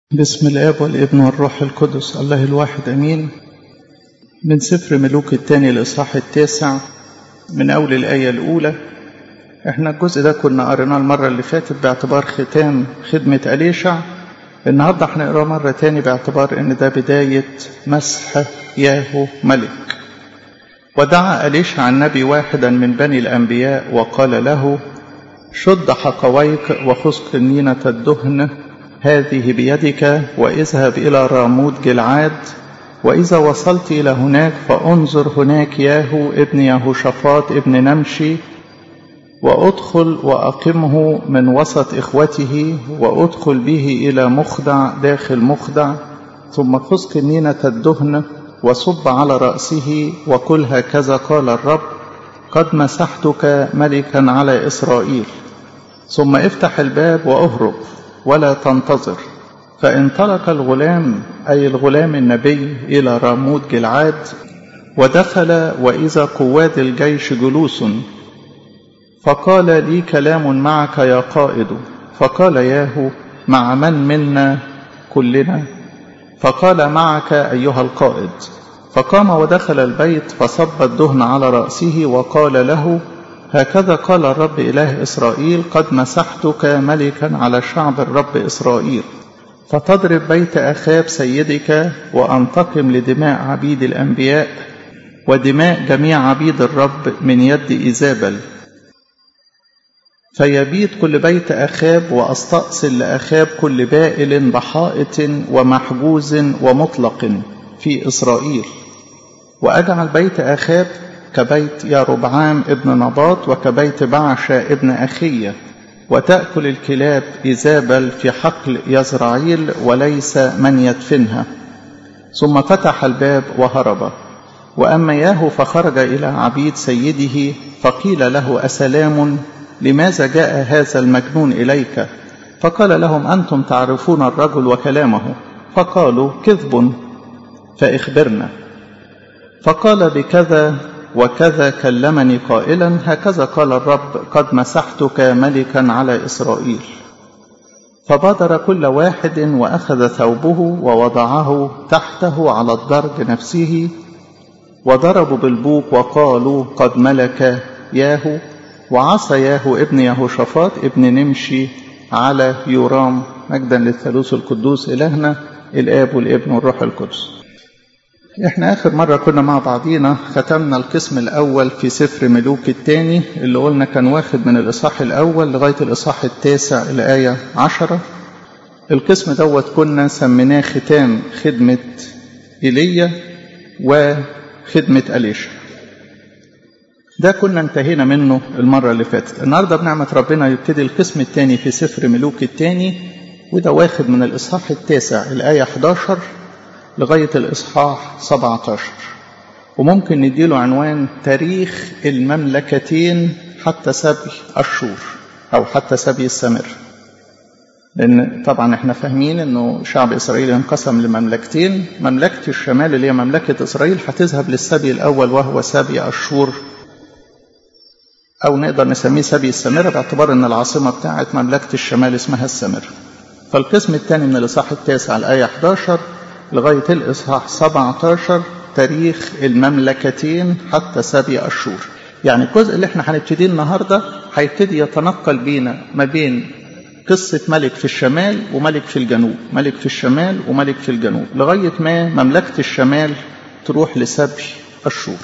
بسم الاب والابن والروح القدس الله الواحد امين من سفر ملوك الثاني الاصحاح التاسع من اول الايه الاولى احنا الجزء ده كنا قريناه المره اللي فاتت باعتبار ختام خدمه اليشع النهارده هنقراه مره تاني باعتبار ان ده بدايه مسح ياهو ملك ودعا اليشع النبي واحدا من بني الانبياء وقال له شد حقويك وخذ قنينه الدهن هذه بيدك واذهب إلى راموت جلعاد وإذا وصلت إلى هناك فانظر هناك ياهو ابن يهوشافاط ابن نمشي وأدخل وأقمه من وسط إخوته وأدخل به إلى مخدع داخل مخدع ثم خذ كنينة الدهن وصب على رأسه وقل هكذا قال الرب قد مسحتك ملكا على إسرائيل ثم افتح الباب وأهرب ولا تنتظر فانطلق الغلام أي الغلام النبي إلى راموت جلعاد ودخل وإذا قواد الجيش جلوس فقال لي كلام معك يا قائد فقال ياهو مع من منا كلنا فقال معك أيها القائد فقام ودخل البيت فصب الدهن على رأسه وقال له هكذا قال الرب إله إسرائيل قد مسحتك ملكا على شعب الرب إسرائيل فتضرب بيت أخاب سيدك وأنتقم لدماء عبيد الأنبياء ودماء جميع عبيد الرب من يد إيزابل فيبيت كل بيت أخاب وأستأصل لأخاب كل بائل بحائط ومحجوز ومطلق في إسرائيل وأجعل بيت أخاب كبيت ياربعام ابن نباط وكبيت بعشة ابن أخية وتأكل الكلاب إيزابل في حقل يزرعيل وليس من يدفنها ثم فتح الباب وهرب وأما ياهو فخرج إلى عبيد سيده فقيل له أسلام لماذا جاء هذا المجنون إليك فقال لهم أنتم تعرفون الرجل وكلامه فقالوا كذب فإخبرنا فقال بكذا وكذا كلمني قائلا هكذا قال الرب قد مسحتك ملكا على إسرائيل فبادر كل واحد وأخذ ثوبه ووضعه تحته على الدرج نفسه وضربوا بالبوق وقالوا قد ملك ياهو وعصى ياهو ابن يهوشافاط ابن نمشي على يورام مجدا للثالوث القدوس إلهنا الآب والابن والروح القدس احنا اخر مرة كنا مع بعضينا ختمنا القسم الاول في سفر ملوك الثاني اللي قلنا كان واخد من الاصحاح الاول لغاية الاصحاح التاسع الاية عشرة القسم دوت كنا سميناه ختام خدمة ايليا وخدمة اليشا ده كنا انتهينا منه المرة اللي فاتت النهاردة بنعمة ربنا يبتدي القسم الثاني في سفر ملوك الثاني وده واخد من الاصحاح التاسع الاية 11 لغاية الإصحاح 17 وممكن نديله عنوان تاريخ المملكتين حتى سبي الشور أو حتى سبي السمر لأن طبعا احنا فاهمين انه شعب إسرائيل انقسم لمملكتين مملكة الشمال اللي هي مملكة إسرائيل هتذهب للسبي الأول وهو سبي أشور أو نقدر نسميه سبي السامرة باعتبار أن العاصمة بتاعت مملكة الشمال اسمها السامرة فالقسم الثاني من الإصحاح التاسع الآية 11 لغاية الإصحاح 17 تاريخ المملكتين حتى سبي أشور يعني الجزء اللي احنا هنبتديه النهاردة هيبتدي يتنقل بينا ما بين قصة ملك في الشمال وملك في الجنوب ملك في الشمال وملك في الجنوب لغاية ما مملكة الشمال تروح لسبي أشور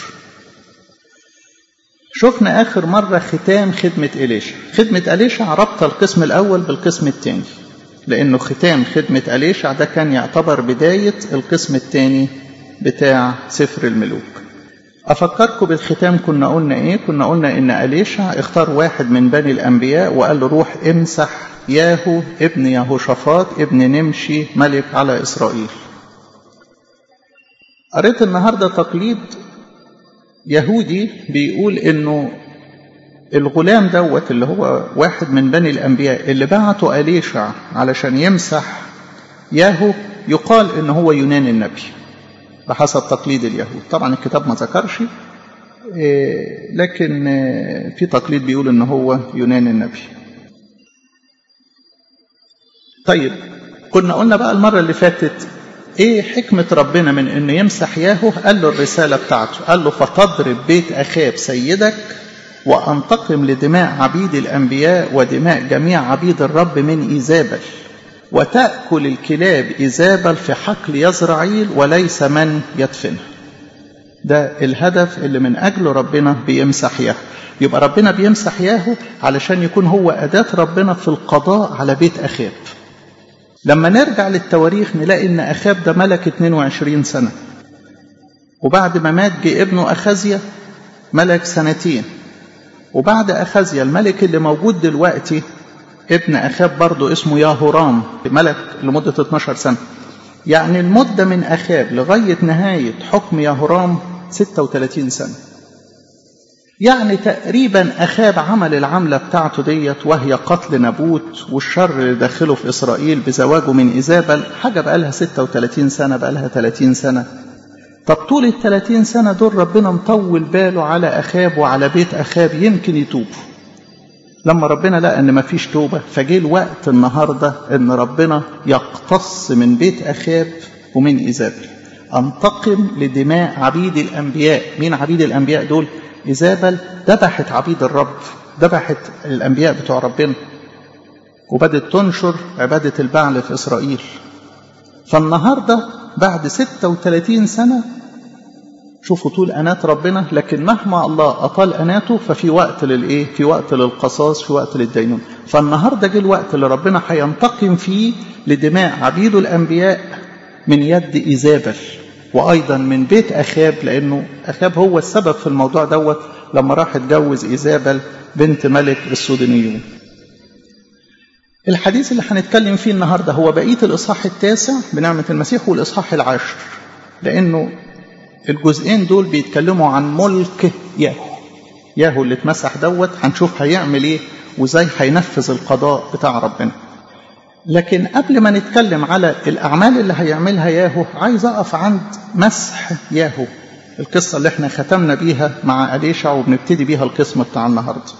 شفنا آخر مرة ختام خدمة إليشا خدمة إليشا ربط القسم الأول بالقسم الثاني لأنه ختام خدمة أليشع ده كان يعتبر بداية القسم الثاني بتاع سفر الملوك أفكركم بالختام كنا قلنا إيه كنا قلنا إن أليشع اختار واحد من بني الأنبياء وقال له روح امسح ياهو ابن يهوشافاط ابن نمشي ملك على إسرائيل قريت النهاردة تقليد يهودي بيقول إنه الغلام دوت اللي هو واحد من بني الأنبياء اللي بعته أليشع علشان يمسح ياهو يقال إن هو يونان النبي بحسب تقليد اليهود طبعا الكتاب ما ذكرش لكن في تقليد بيقول إن هو يونان النبي طيب كنا قلنا بقى المرة اللي فاتت ايه حكمة ربنا من انه يمسح ياهو قال له الرسالة بتاعته قال له فتضرب بيت اخاب سيدك وانتقم لدماء عبيد الانبياء ودماء جميع عبيد الرب من ايزابل وتأكل الكلاب إيزابل في حقل يزرعيل وليس من يدفنها ده الهدف اللي من أجله ربنا بيمسح ياهو يبقى ربنا بيمسح ياهو علشان يكون هو أداة ربنا في القضاء على بيت أخاب لما نرجع للتواريخ نلاقي ان اخاب ده ملك 22 سنه وبعد ما مات جه ابنه اخازيا ملك سنتين وبعد اخازيا الملك اللي موجود دلوقتي ابن اخاب برضه اسمه ياهورام ملك لمده 12 سنه يعني المده من اخاب لغايه نهايه حكم ياهورام 36 سنه يعني تقريبا أخاب عمل العملة بتاعته ديت وهي قتل نبوت والشر اللي داخله في إسرائيل بزواجه من إيزابل حاجة بقالها 36 سنة بقالها 30 سنة طب طول ال 30 سنة دول ربنا مطول باله على أخاب وعلى بيت أخاب يمكن يتوب لما ربنا لقى ان مفيش توبه فجه الوقت النهارده ان ربنا يقتص من بيت اخاب ومن ايزابل انتقم لدماء عبيد الانبياء مين عبيد الانبياء دول إيزابل ذبحت عبيد الرب ذبحت الأنبياء بتوع ربنا وبدت تنشر عبادة البعل في إسرائيل فالنهاردة بعد 36 سنة شوفوا طول أنات ربنا لكن مهما الله أطال أناته ففي وقت للإيه؟ في وقت للقصاص في وقت للدينون فالنهاردة جه الوقت اللي ربنا هينتقم فيه لدماء عبيده الأنبياء من يد إيزابل وايضا من بيت اخاب لانه اخاب هو السبب في الموضوع دوت لما راح اتجوز ايزابل بنت ملك السودانيون الحديث اللي هنتكلم فيه النهارده هو بقيه الاصحاح التاسع بنعمه المسيح والاصحاح العاشر لانه الجزئين دول بيتكلموا عن ملك ياهو ياهو اللي اتمسح دوت هنشوف هيعمل ايه وازاي هينفذ القضاء بتاع ربنا لكن قبل ما نتكلم على الأعمال اللي هيعملها ياهو عايز أقف عند مسح ياهو القصة اللي احنا ختمنا بيها مع أليشع وبنبتدي بيها القسم بتاع النهاردة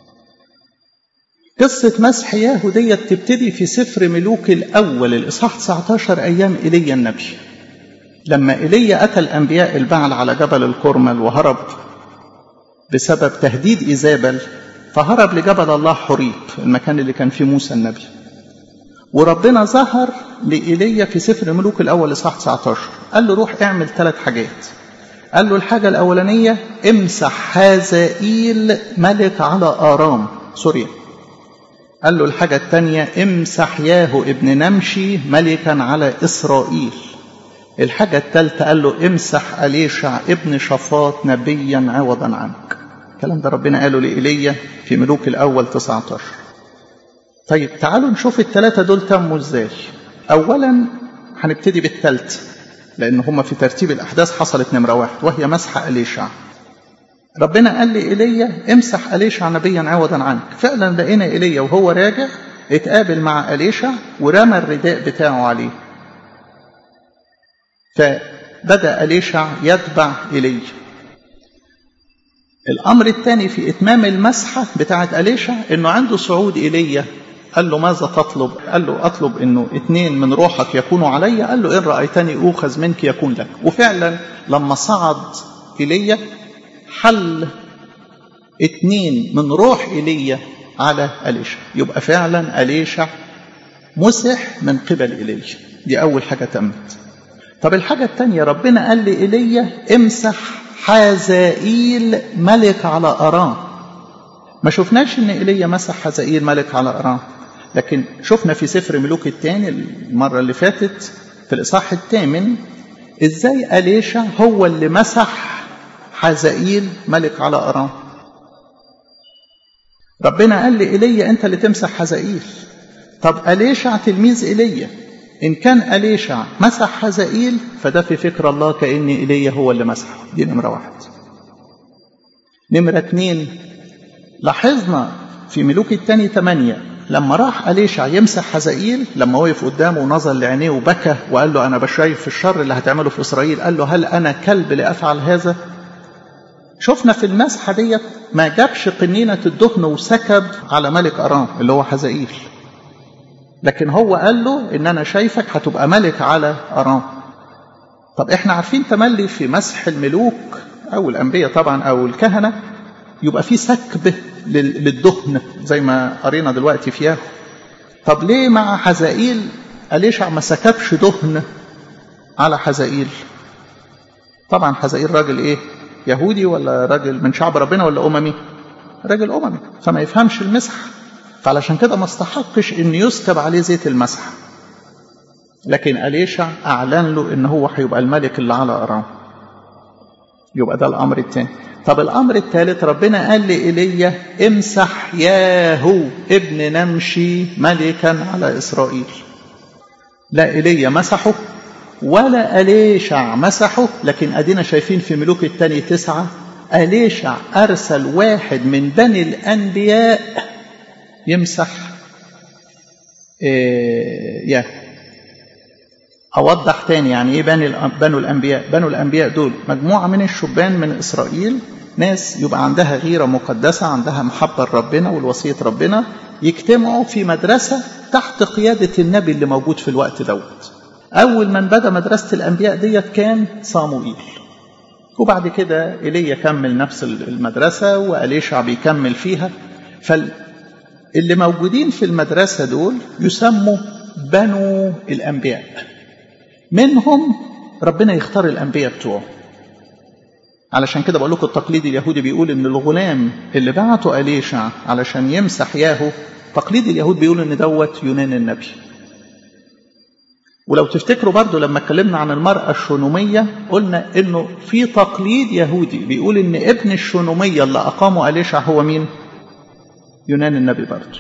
قصة مسح ياهو ديت تبتدي في سفر ملوك الأول الإصحاح 19 أيام إيليا النبي لما إيليا أتى الأنبياء البعل على جبل الكرمل وهرب بسبب تهديد إيزابل فهرب لجبل الله حريب المكان اللي كان فيه موسى النبي وربنا ظهر لإيليا في سفر ملوك الأول إصحاح 19 قال له روح اعمل ثلاث حاجات قال له الحاجة الأولانية امسح حازائيل ملك على آرام سوريا قال له الحاجة الثانية امسح ياهو ابن نمشي ملكا على إسرائيل الحاجة الثالثة قال له امسح أليشع ابن شفاط نبيا عوضا عنك الكلام ده ربنا قاله لإيليا في ملوك الأول 19 طيب تعالوا نشوف الثلاثة دول تموا ازاي أولا هنبتدي بالثالثة لأن هما في ترتيب الأحداث حصلت نمرة واحد وهي مسح أليشع ربنا قال لي إيليا امسح أليشع نبيا عوضا عنك فعلا لقينا إيليا وهو راجع اتقابل مع أليشع ورمى الرداء بتاعه عليه فبدأ أليشع يتبع إيليا الأمر الثاني في إتمام المسحة بتاعة أليشع إنه عنده صعود إيليا قال له ماذا تطلب قال له أطلب أنه اثنين من روحك يكونوا علي قال له إن رأيتني أوخذ منك يكون لك وفعلا لما صعد إيليا حل اثنين من روح إيليا على أليشع يبقى فعلا أليشع مسح من قبل إيليا دي أول حاجة تمت طب الحاجة الثانية ربنا قال لإيليا امسح حازائيل ملك على أرام ما شفناش ان ايليا مسح حزائيل ملك على ارام لكن شفنا في سفر ملوك الثاني المرة اللي فاتت في الإصحاح الثامن إزاي أليشع هو اللي مسح حزائيل ملك على أرام ربنا قال لإيليا أنت اللي تمسح حزائيل طب أليشع تلميذ إيليا إن كان أليشع مسح حزائيل فده في فكر الله كأن إيليا هو اللي مسحه دي نمرة واحد نمرة اتنين لاحظنا في ملوك الثاني ثمانية لما راح أليشع يمسح حزائيل لما وقف قدامه ونظر لعينيه وبكى وقال له أنا بشايف في الشر اللي هتعمله في إسرائيل قال له هل أنا كلب لأفعل هذا شفنا في المسحة ديت ما جابش قنينة الدهن وسكب على ملك أرام اللي هو حزائيل لكن هو قال له ان انا شايفك هتبقى ملك على ارام طب احنا عارفين تملي في مسح الملوك او الانبياء طبعا او الكهنه يبقى في سكب للدهن زي ما قرينا دلوقتي في ياهو طب ليه مع حزائيل أليشع ما سكبش دهن على حزائيل طبعا حزائيل راجل ايه يهودي ولا راجل من شعب ربنا ولا اممي راجل اممي فما يفهمش المسح فعلشان كده ما استحقش ان يسكب عليه زيت المسح لكن أليشع أعلن له إن هو هيبقى الملك اللي على أرام يبقى ده الأمر الثاني طب الأمر الثالث ربنا قال لإيليا امسح ياهو ابن نمشي ملكا على إسرائيل لا إيليا مسحه ولا أليشع مسحه لكن أدينا شايفين في ملوك الثاني تسعة أليشع أرسل واحد من بني الأنبياء يمسح إيه ياهو أوضح تاني يعني إيه بني بنو الأنبياء بنو الأنبياء دول مجموعة من الشبان من إسرائيل ناس يبقى عندها غيرة مقدسة عندها محبة لربنا والوصية ربنا يجتمعوا في مدرسة تحت قيادة النبي اللي موجود في الوقت دوت أول من بدأ مدرسة الأنبياء ديت كان صاموئيل وبعد كده إيليا كمل نفس المدرسة وأليشع بيكمل فيها فاللي موجودين في المدرسة دول يسموا بنو الأنبياء منهم ربنا يختار الأنبياء بتوعه علشان كده بقول لكم التقليد اليهودي بيقول ان الغلام اللي بعته أليشع علشان يمسح ياهو تقليد اليهود بيقول ان دوت يونان النبي ولو تفتكروا برضو لما اتكلمنا عن المرأة الشونومية قلنا انه في تقليد يهودي بيقول ان ابن الشونومية اللي اقامه أليشع هو مين يونان النبي برضو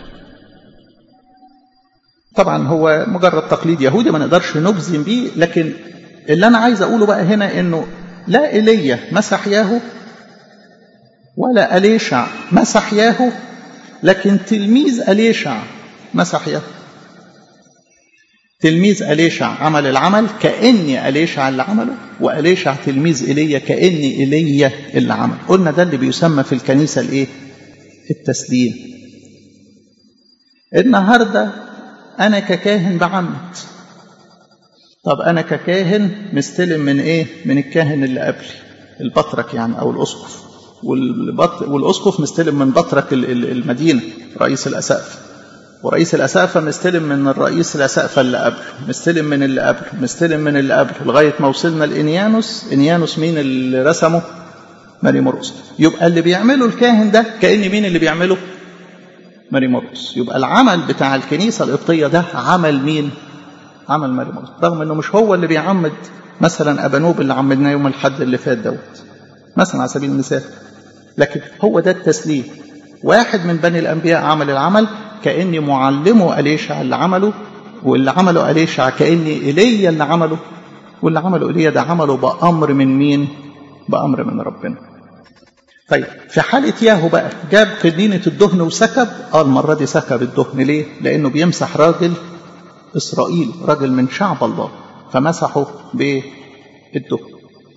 طبعا هو مجرد تقليد يهودي ما نقدرش نجزم بيه لكن اللي انا عايز اقوله بقى هنا انه لا ايليا مسح ياهو ولا اليشع مسح ياهو لكن تلميذ اليشع مسح ياهو تلميذ اليشع عمل العمل كاني اليشع اللي عمله واليشع تلميذ ايليا كاني ايليا اللي عمل قلنا ده اللي بيسمى في الكنيسه الايه التسليم النهارده أنا ككاهن بعمد طب أنا ككاهن مستلم من إيه؟ من الكاهن اللي قبلي البطرك يعني أو الأسقف والبط... والأسقف مستلم من بطرك المدينة رئيس الأسقفة ورئيس الأسقفة مستلم من الرئيس الأسقفة اللي قبله مستلم من اللي قبله مستلم من اللي قبله لغاية ما وصلنا لإنيانوس إنيانوس مين اللي رسمه؟ ماري مرقس يبقى اللي بيعمله الكاهن ده كأن مين اللي بيعمله؟ ماري مرقس يبقى العمل بتاع الكنيسة القبطية ده عمل مين عمل ماري مرقس رغم انه مش هو اللي بيعمد مثلا ابانوب اللي عمدناه يوم الحد اللي فات دوت مثلا على سبيل المثال لكن هو ده التسليم واحد من بني الانبياء عمل العمل كاني معلمه اليشع اللي عمله واللي عمله اليشع كاني ايليا اللي عمله واللي عمله ايليا ده عمله بامر من مين بامر من ربنا طيب في حالة ياهو بقى جاب قدينة الدهن وسكب اه المرة دي سكب الدهن ليه؟ لأنه بيمسح راجل إسرائيل راجل من شعب الله فمسحه بالدهن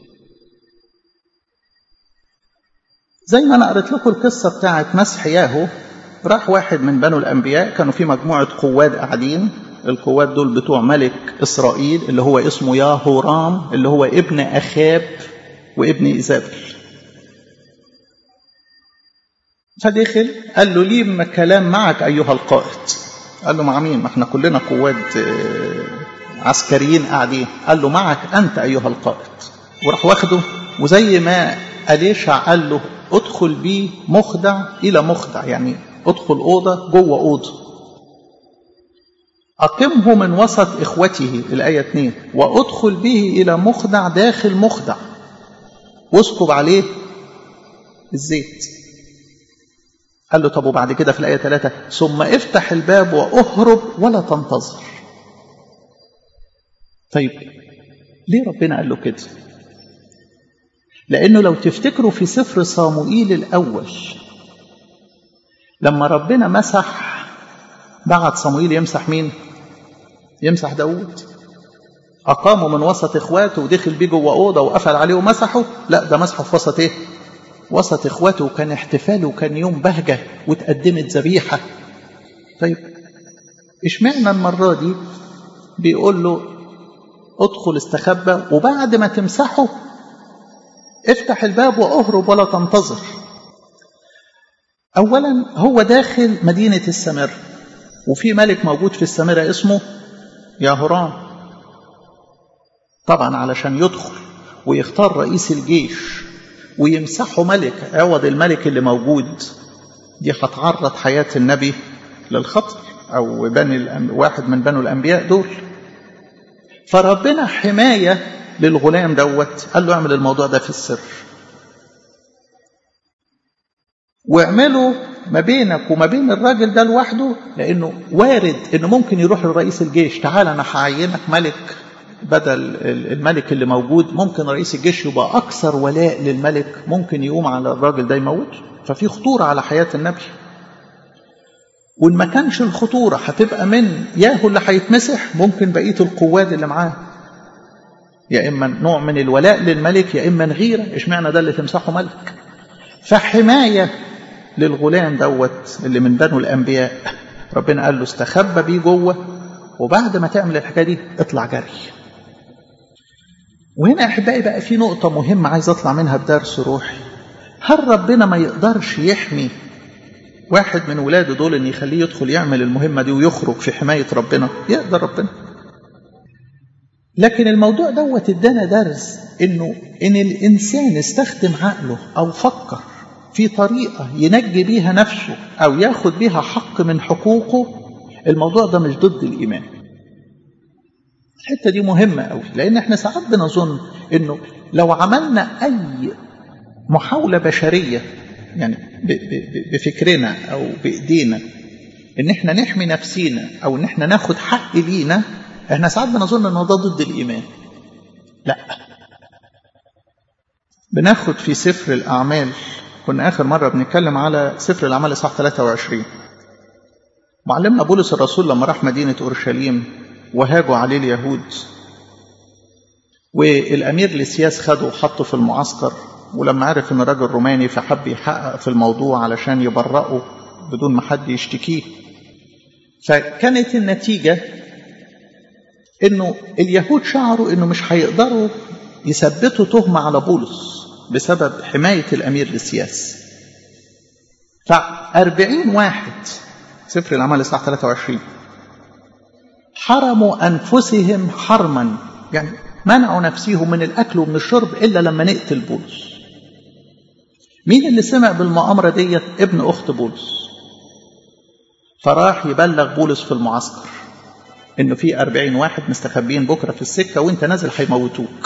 زي ما أنا قريت لكم القصة بتاعت مسح ياهو راح واحد من بنو الأنبياء كانوا في مجموعة قواد قاعدين القوات دول بتوع ملك إسرائيل اللي هو اسمه ياهورام اللي هو ابن أخاب وابن إيزابل فدخل قال له لي كلام معك أيها القائد قال له مع مين ما احنا كلنا قوات عسكريين قاعدين قال له معك أنت أيها القائد وراح واخده وزي ما أليشع قال له ادخل بيه مخدع إلى مخدع يعني ادخل أوضة جوه أوضة أقمه من وسط إخوته الآية 2 وأدخل به إلى مخدع داخل مخدع واسكب عليه الزيت قال له طب وبعد كده في الآية 3 ثم افتح الباب وأهرب ولا تنتظر طيب ليه ربنا قال له كده لأنه لو تفتكروا في سفر صاموئيل الأول لما ربنا مسح بعت صموئيل يمسح مين يمسح داود أقامه من وسط إخواته ودخل بيه جوه أوضة وقفل عليه ومسحه لا ده مسحه في وسط إيه وسط إخواته وكان احتفال وكان يوم بهجة وتقدمت ذبيحة طيب اشمعنى المرة دي بيقول له ادخل استخبى وبعد ما تمسحه افتح الباب واهرب ولا تنتظر اولا هو داخل مدينة السامرة وفي ملك موجود في السامرة اسمه ياهورام طبعا علشان يدخل ويختار رئيس الجيش ويمسحه ملك عوض الملك اللي موجود دي هتعرض حياة النبي للخطر أو بني الأم... واحد من بنو الأنبياء دول فربنا حماية للغلام دوت قال له اعمل الموضوع ده في السر واعمله ما بينك وما بين الراجل ده لوحده لانه وارد انه ممكن يروح لرئيس الجيش تعال انا هعينك ملك بدل الملك اللي موجود ممكن رئيس الجيش يبقى اكثر ولاء للملك ممكن يقوم على الراجل ده يموته ففي خطوره على حياه النبي وان ما كانش الخطوره هتبقى من ياهو اللي هيتمسح ممكن بقيه القواد اللي معاه يا اما نوع من الولاء للملك يا اما غيره اشمعنى ده اللي تمسحه ملك فحمايه للغلام دوت اللي من بنو الانبياء ربنا قال له استخبى بيه جوه وبعد ما تعمل الحكايه دي اطلع جري وهنا احبائي بقى في نقطه مهمه عايز اطلع منها بدرس روحي هل ربنا ما يقدرش يحمي واحد من ولاده دول ان يخليه يدخل يعمل المهمه دي ويخرج في حمايه ربنا يقدر ربنا لكن الموضوع دوت ادانا درس انه ان الانسان استخدم عقله او فكر في طريقه ينجي بيها نفسه او ياخد بيها حق من حقوقه الموضوع ده مش ضد الايمان الحته دي مهمه قوي لان احنا ساعات بنظن انه لو عملنا اي محاوله بشريه يعني بفكرنا او بايدينا ان احنا نحمي نفسينا او ان احنا ناخد حق لينا احنا ساعات بنظن ان ده ضد الايمان لا بناخد في سفر الاعمال كنا اخر مره بنتكلم على سفر الاعمال اصحاح 23 معلمنا بولس الرسول لما راح مدينه اورشليم وهاجوا عليه اليهود والامير لسياس خده وحطه في المعسكر ولما عرف ان راجل روماني فحب يحقق في الموضوع علشان يبرئه بدون ما حد يشتكيه فكانت النتيجه انه اليهود شعروا انه مش هيقدروا يثبتوا تهمه على بولس بسبب حمايه الامير لسياس فأربعين واحد سفر الأعمال الساعة 23 حرموا أنفسهم حرما يعني منعوا نفسهم من الأكل ومن الشرب إلا لما نقتل بولس مين اللي سمع بالمؤامرة ديت ابن أخت بولس فراح يبلغ بولس في المعسكر إنه في أربعين واحد مستخبيين بكرة في السكة وإنت نازل هيموتوك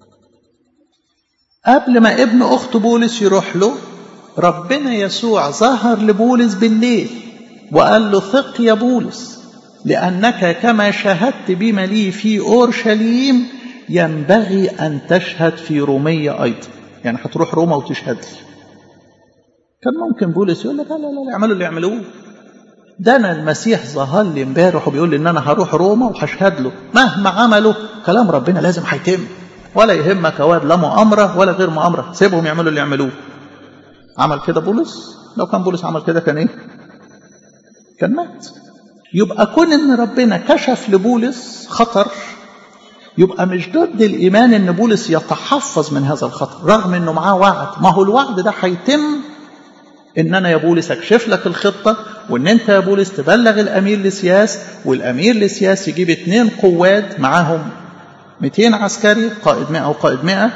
قبل ما ابن أخت بولس يروح له ربنا يسوع ظهر لبولس بالليل وقال له ثق يا بولس لأنك كما شهدت بما لي في أورشليم ينبغي أن تشهد في رومية أيضا يعني هتروح روما وتشهد لي كان ممكن بولس يقول لك لا لا لا اعملوا اللي يعملوه ده انا المسيح ظهر لي امبارح وبيقول لي ان انا هروح روما وهشهد له مهما عملوا كلام ربنا لازم هيتم ولا يهمك يا واد لا مؤامره ولا غير مؤامره سيبهم يعملوا اللي يعملوه عمل كده بولس لو كان بولس عمل كده كان ايه كان مات يبقى كون ان ربنا كشف لبولس خطر يبقى مش ضد الايمان ان بولس يتحفظ من هذا الخطر رغم انه معاه وعد ما هو الوعد ده هيتم ان انا يا بولس اكشف لك الخطه وان انت يا بولس تبلغ الامير لسياس والامير لسياس يجيب اثنين قواد معاهم 200 عسكري قائد 100 وقائد 100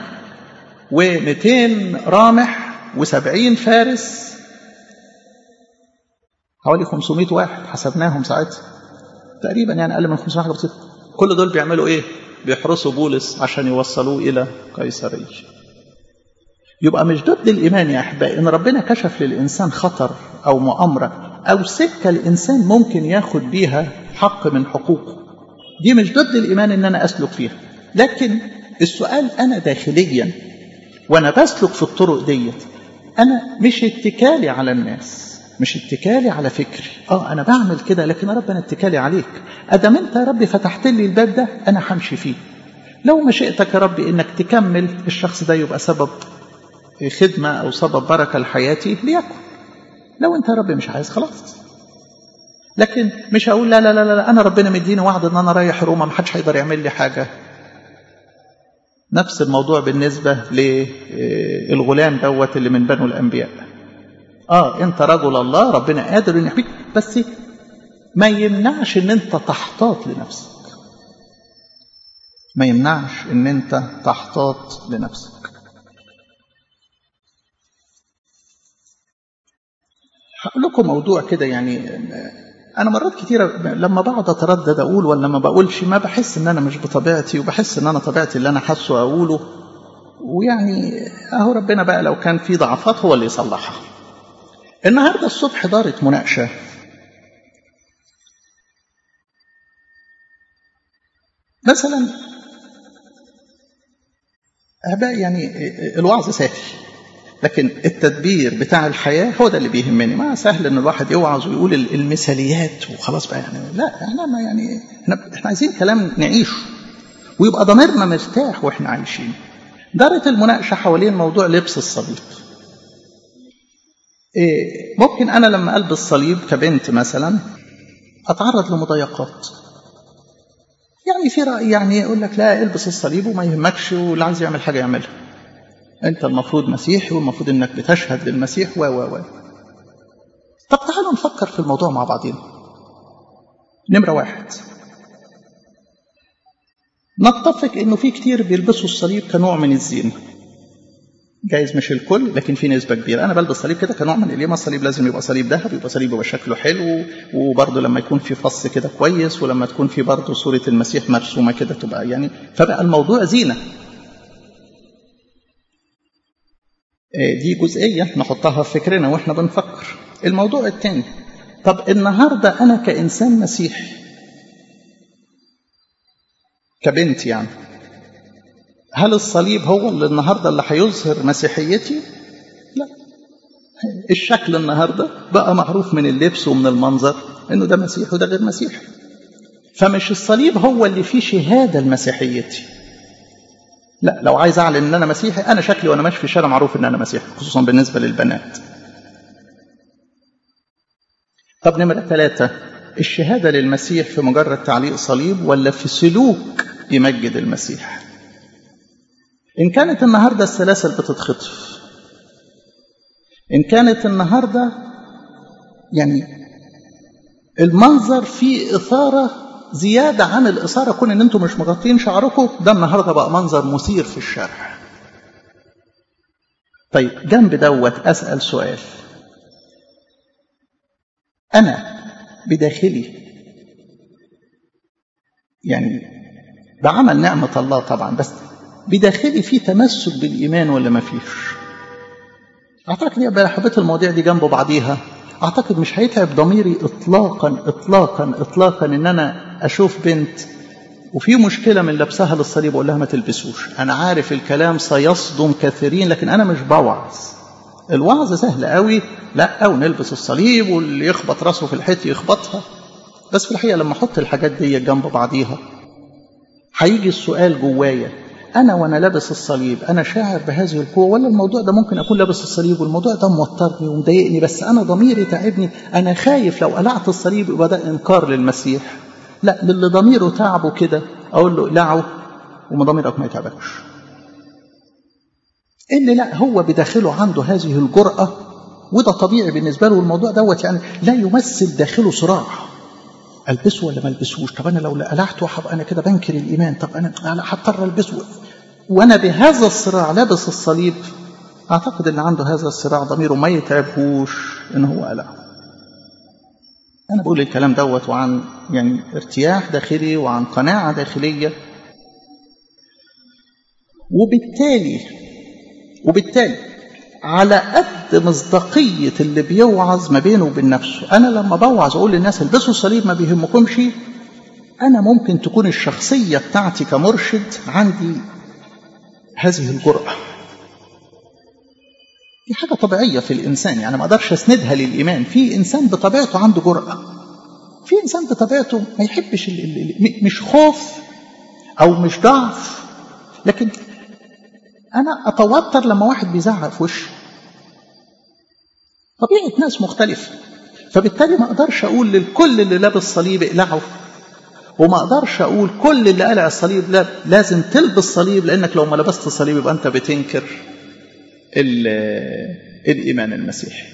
و200 رامح و70 فارس حوالي 500 واحد حسبناهم ساعتها تقريبا يعني اقل من 500 حاجه بسيطه كل دول بيعملوا ايه بيحرسوا بولس عشان يوصلوه الى قيصريه يبقى مش ضد الايمان يا احبائي ان ربنا كشف للانسان خطر او مؤامره او سكه الانسان ممكن ياخد بيها حق من حقوقه دي مش ضد الايمان ان انا اسلك فيها لكن السؤال انا داخليا وانا بسلك في الطرق ديت انا مش اتكالي على الناس مش اتكالي على فكري اه انا بعمل كده لكن يا رب انا اتكالي عليك ادام انت يا رب فتحت لي الباب ده انا همشي فيه لو مشيئتك يا رب انك تكمل الشخص ده يبقى سبب خدمه او سبب بركه لحياتي ليكن لو انت يا رب مش عايز خلاص لكن مش هقول لا لا لا لا انا ربنا مديني وعد ان انا رايح روما ما حدش هيقدر يعمل لي حاجه نفس الموضوع بالنسبه للغلام دوت اللي من بنو الانبياء اه انت رجل الله ربنا قادر ان يحميك بس ما يمنعش ان انت تحتاط لنفسك ما يمنعش ان انت تحتاط لنفسك هقول لكم موضوع كده يعني انا مرات كتيره لما بقعد اتردد اقول ولا ما بقولش ما بحس ان انا مش بطبيعتي وبحس ان انا طبيعتي اللي انا حاسه اقوله ويعني اهو ربنا بقى لو كان في ضعفات هو اللي يصلحها النهارده الصبح دارت مناقشه مثلا أبقى يعني الوعظ سهل لكن التدبير بتاع الحياة هو ده اللي بيهمني ما سهل ان الواحد يوعظ ويقول المثاليات وخلاص بقى يعني لا احنا ما يعني احنا, احنا عايزين كلام نعيشه ويبقى ضميرنا مرتاح واحنا عايشين دارت المناقشة حوالين موضوع لبس الصليب إيه ممكن انا لما البس صليب كبنت مثلا اتعرض لمضايقات يعني في رأي يعني يقول لك لا البس الصليب وما يهمكش واللي عايز يعمل حاجة يعملها انت المفروض مسيحي والمفروض انك بتشهد للمسيح و و و طب تعالوا نفكر في الموضوع مع بعضين نمرة واحد نتفق انه في كتير بيلبسوا الصليب كنوع من الزينة جايز مش الكل لكن في نسبة كبيرة أنا بلبس صليب كده كنوع من اليوم الصليب لازم يبقى صليب ذهب يبقى صليب يبقى شكله حلو وبرضه لما يكون في فص كده كويس ولما تكون في برضه صورة المسيح مرسومة كده تبقى يعني فبقى الموضوع زينة دي جزئية نحطها في فكرنا واحنا بنفكر الموضوع الثاني طب النهاردة أنا كإنسان مسيحي كبنت يعني هل الصليب هو اللي النهاردة اللي هيظهر مسيحيتي لا الشكل النهاردة بقى معروف من اللبس ومن المنظر انه ده مسيح وده غير مسيح فمش الصليب هو اللي فيه شهادة لمسيحيتي لا لو عايز اعلن ان انا مسيحي انا شكلي وانا ماشي في الشارع معروف ان انا مسيحي خصوصا بالنسبه للبنات طب نمرة ثلاثة الشهادة للمسيح في مجرد تعليق صليب ولا في سلوك يمجد المسيح إن كانت النهاردة السلاسل بتتخطف إن كانت النهاردة يعني المنظر فيه إثارة زيادة عن الإثارة كون إن أنتم مش مغطين شعركم ده النهاردة بقى منظر مثير في الشارع طيب جنب دوت أسأل سؤال أنا بداخلي يعني بعمل نعمة الله طبعا بس بداخلي في تمسك بالإيمان ولا ما فيش أعتقد يبقى حبيت المواضيع دي جنب بعضيها أعتقد مش هيتعب ضميري إطلاقا إطلاقا إطلاقا إن أنا أشوف بنت وفي مشكلة من لبسها للصليب أقول لها ما تلبسوش أنا عارف الكلام سيصدم كثيرين لكن أنا مش بوعظ الوعظ سهل قوي لا أو نلبس الصليب واللي يخبط راسه في الحيط يخبطها بس في الحقيقة لما أحط الحاجات دي جنب بعضيها هيجي السؤال جوايا أنا وأنا لابس الصليب أنا شاعر بهذه القوة ولا الموضوع ده ممكن أكون لابس الصليب والموضوع ده موترني ومضايقني بس أنا ضميري تعبني أنا خايف لو قلعت الصليب يبقى ده إنكار للمسيح لا للي ضميره تعبه كده أقول له اقلعه وما ضميرك ما يتعبكش اللي لا هو بداخله عنده هذه الجرأة وده طبيعي بالنسبة له الموضوع دوت يعني لا يمثل داخله صراع البسه ولا ما البسوش طب انا لو قلعته هبقى انا كده بنكر الايمان طب انا هضطر البسه وانا بهذا الصراع لابس الصليب اعتقد ان عنده هذا الصراع ضميره ما يتعبهوش ان هو قلعه انا بقول الكلام دوت وعن يعني ارتياح داخلي وعن قناعه داخليه وبالتالي وبالتالي على قد مصداقية اللي بيوعظ ما بينه وبين نفسه أنا لما بوعظ أقول للناس البسوا الصليب ما بيهمكمش أنا ممكن تكون الشخصية بتاعتي كمرشد عندي هذه الجرأة دي حاجة طبيعية في الإنسان يعني ما أقدرش أسندها للإيمان في إنسان بطبيعته عنده جرأة في إنسان بطبيعته ما يحبش ال ال مش خوف أو مش ضعف لكن أنا أتوتر لما واحد بيزعق في وشي طبيعة ناس مختلفة فبالتالي ما اقدرش اقول للكل اللي لابس صليب اقلعه وما اقدرش اقول كل اللي قلع الصليب لا لازم تلبس صليب لانك لو ما لبست الصليب يبقى انت بتنكر الايمان المسيحي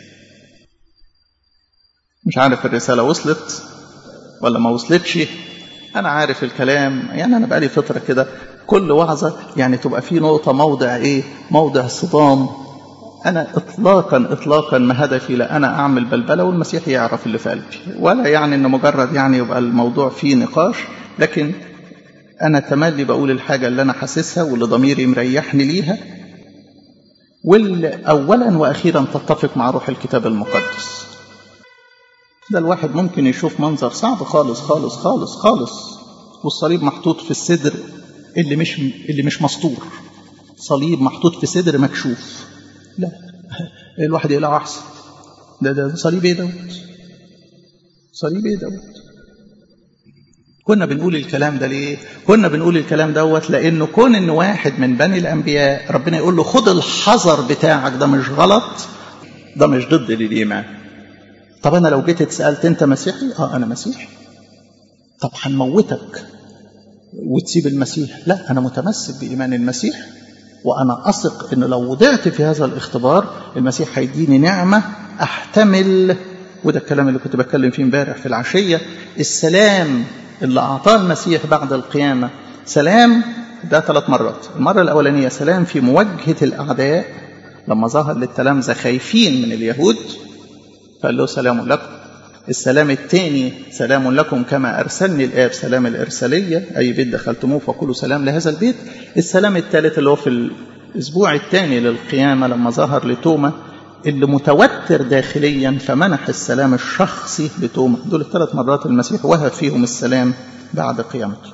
مش عارف الرساله وصلت ولا ما وصلتش انا عارف الكلام يعني انا بقالي فتره كده كل وعظه يعني تبقى في نقطه موضع ايه موضع صدام انا اطلاقا اطلاقا ما هدفي لا انا اعمل بلبله والمسيح يعرف اللي في قلبي ولا يعني ان مجرد يعني يبقى الموضوع فيه نقاش لكن انا تملي بقول الحاجه اللي انا حاسسها واللي ضميري مريحني ليها واللي اولا واخيرا تتفق مع روح الكتاب المقدس ده الواحد ممكن يشوف منظر صعب خالص خالص خالص خالص والصليب محطوط في الصدر اللي مش اللي مش مسطور صليب محطوط في صدر مكشوف لا الواحد يقلعه احسن ده ده صليب ايه دوت صليب ايه دوت كنا بنقول الكلام ده ليه كنا بنقول الكلام دوت لانه كون ان واحد من بني الانبياء ربنا يقول له خد الحذر بتاعك ده مش غلط ده مش ضد للايمان طب انا لو جيت اتسالت انت مسيحي اه انا مسيحي طب هنموتك وتسيب المسيح لا انا متمسك بايمان المسيح وانا اثق ان لو وضعت في هذا الاختبار المسيح هيديني نعمه احتمل وده الكلام اللي كنت بتكلم فيه امبارح في العشيه السلام اللي اعطاه المسيح بعد القيامه سلام ده ثلاث مرات المره الاولانيه سلام في مواجهه الاعداء لما ظهر للتلامذه خايفين من اليهود فقال له سلام لكم السلام الثاني سلام لكم كما أرسلني الآب سلام الإرسالية أي بيت دخلتموه فقولوا سلام لهذا البيت السلام الثالث اللي هو في الأسبوع الثاني للقيامة لما ظهر لتوما اللي متوتر داخليا فمنح السلام الشخصي لتوما دول الثلاث مرات المسيح وهب فيهم السلام بعد قيامته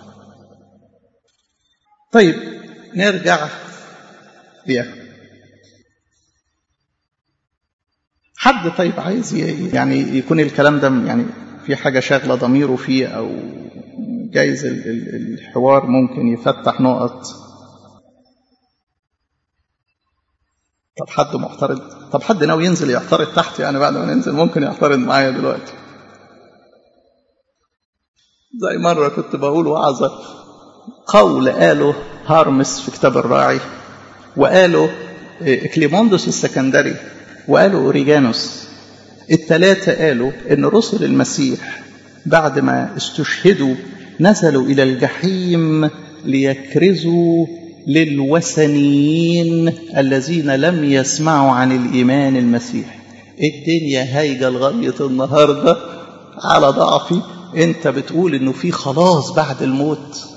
طيب نرجع ليها حد طيب عايز يعني يكون الكلام ده يعني في حاجة شاغلة ضميره فيه أو جايز الحوار ممكن يفتح نقط طب حد معترض طب حد ناوي ينزل يعترض تحت يعني بعد ما ننزل ممكن يعترض معايا دلوقتي زي مرة كنت بقول وعظة قول قاله هارمس في كتاب الراعي وقاله كليموندوس السكندري وقالوا أوريجانوس الثلاثة قالوا إن رسل المسيح بعد ما استشهدوا نزلوا إلى الجحيم ليكرزوا للوثنيين الذين لم يسمعوا عن الإيمان المسيح الدنيا هايجة لغاية النهاردة على ضعفي انت بتقول انه في خلاص بعد الموت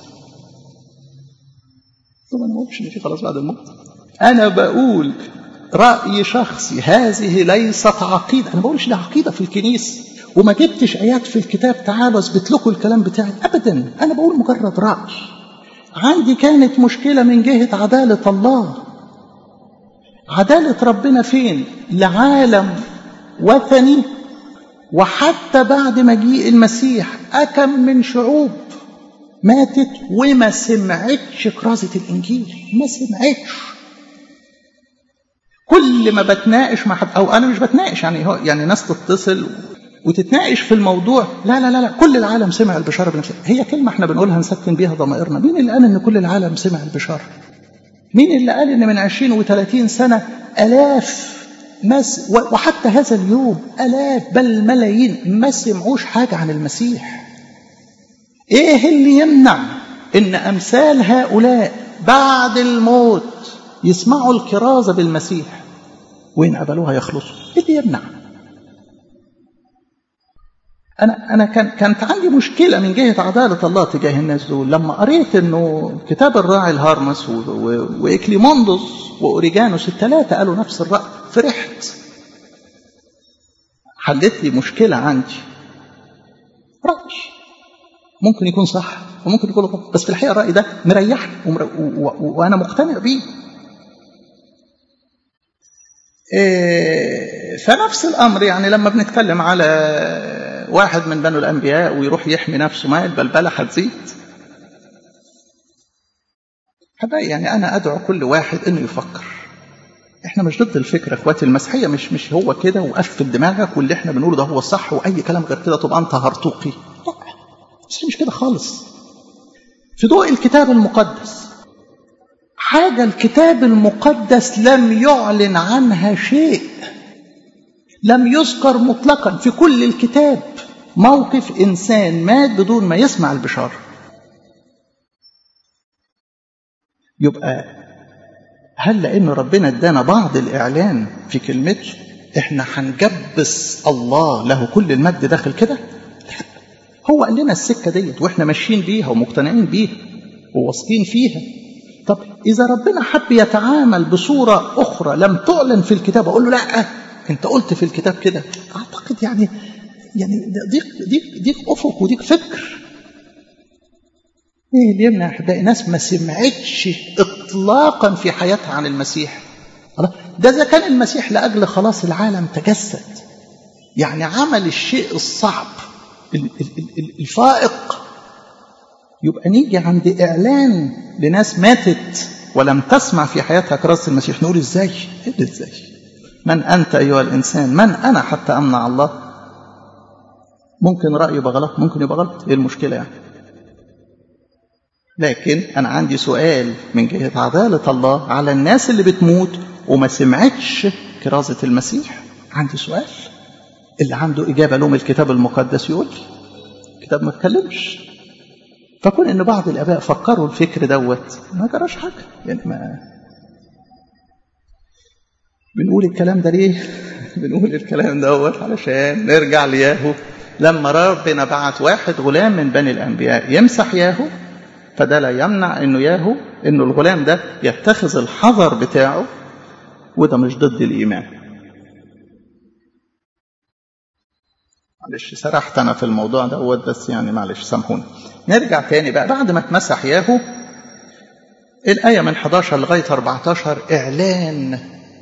طبعا ما بقولش ان في خلاص بعد الموت انا بقول رأي شخصي هذه ليست عقيدة أنا بقولش ده عقيدة في الكنيسة وما جبتش آيات في الكتاب تعالوا أثبت لكم الكلام بتاعي أبدا أنا بقول مجرد رأي عندي كانت مشكلة من جهة عدالة الله عدالة ربنا فين لعالم وثني وحتى بعد مجيء المسيح أكم من شعوب ماتت وما سمعتش كرازة الإنجيل ما سمعتش كل ما بتناقش مع حد او انا مش بتناقش يعني هو يعني ناس تتصل وتتناقش في الموضوع لا لا لا لا كل العالم سمع البشاره بنفسه هي كلمه احنا بنقولها نسكن بيها ضمائرنا مين اللي قال ان كل العالم سمع البشاره مين اللي قال ان من 20 و30 سنه الاف مس وحتى هذا اليوم الاف بل ملايين ما سمعوش حاجه عن المسيح ايه اللي يمنع ان امثال هؤلاء بعد الموت يسمعوا الكرازة بالمسيح وإن قبلوها يخلصوا إيه اللي يمنع أنا أنا كان كانت عندي مشكلة من جهة عدالة الله تجاه الناس دول لما قريت إنه كتاب الراعي الهارمس وإكليموندوس وأوريجانوس الثلاثة قالوا نفس الرأي فرحت حلت لي مشكلة عندي رأي ممكن يكون صح وممكن يكون غلط بس في الحقيقة الرأي ده مريحني ومر... و... و... وأنا مقتنع بيه فنفس الأمر يعني لما بنتكلم على واحد من بنو الأنبياء ويروح يحمي نفسه ما البلبلة هتزيد حبايبي يعني أنا أدعو كل واحد إنه يفكر احنا مش ضد الفكره اخواتي المسيحيه مش مش هو كده وقفل دماغك واللي احنا بنقوله ده هو الصح واي كلام غير كده تبقى انت هرطوقي لا بس مش كده خالص في ضوء الكتاب المقدس حاجه الكتاب المقدس لم يعلن عنها شيء لم يذكر مطلقا في كل الكتاب موقف انسان مات بدون ما يسمع البشاره يبقى هل لأن ربنا ادانا بعض الإعلان في كلمته إحنا هنجبس الله له كل المجد داخل كده؟ هو قال لنا السكة ديت وإحنا ماشيين بيها ومقتنعين بيها وواثقين فيها. طب إذا ربنا حب يتعامل بصورة أخرى لم تعلن في الكتاب أقول له لا أنت قلت في الكتاب كده أعتقد يعني يعني ديك ديك ديك أفق وديك فكر ايه اللي يمنع احبائي ناس ما سمعتش اطلاقا في حياتها عن المسيح ده اذا كان المسيح لاجل خلاص العالم تجسد يعني عمل الشيء الصعب الفائق يبقى نيجي عند اعلان لناس ماتت ولم تسمع في حياتها كراسة المسيح نقول ازاي ايه ازاي من انت ايها الانسان من انا حتى امنع الله ممكن رايي يبقى غلط ممكن يبقى غلط ايه المشكله يعني لكن أنا عندي سؤال من جهة عدالة الله على الناس اللي بتموت وما سمعتش كرازة المسيح عندي سؤال اللي عنده إجابة لهم الكتاب المقدس يقول لي الكتاب ما اتكلمش فكون إن بعض الآباء فكروا الفكر دوت ما جراش حاجة يعني ما بنقول الكلام ده ليه؟ بنقول الكلام دوت علشان نرجع لياهو لما ربنا بعت واحد غلام من بني الأنبياء يمسح ياهو فده لا يمنع انه ياهو انه الغلام ده يتخذ الحذر بتاعه وده مش ضد الايمان معلش سرحت انا في الموضوع ده بس يعني معلش سامحوني نرجع تاني بقى بعد ما اتمسح ياهو الآية من 11 لغاية 14 إعلان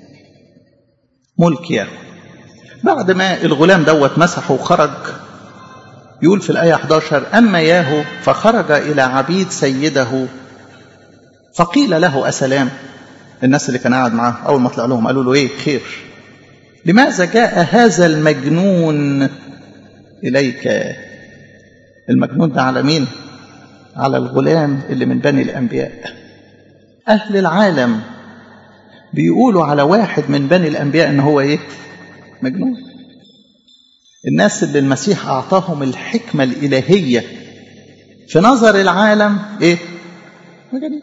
ملك ياهو بعد ما الغلام دوت مسحه وخرج يقول في الآية 11 أما ياهو فخرج إلى عبيد سيده فقيل له أسلام الناس اللي كان قاعد معاه أول ما طلع لهم قالوا له إيه خير لماذا جاء هذا المجنون إليك المجنون ده على مين على الغلام اللي من بني الأنبياء أهل العالم بيقولوا على واحد من بني الأنبياء إن هو إيه مجنون الناس اللي المسيح أعطاهم الحكمة الإلهية في نظر العالم إيه؟ مجانين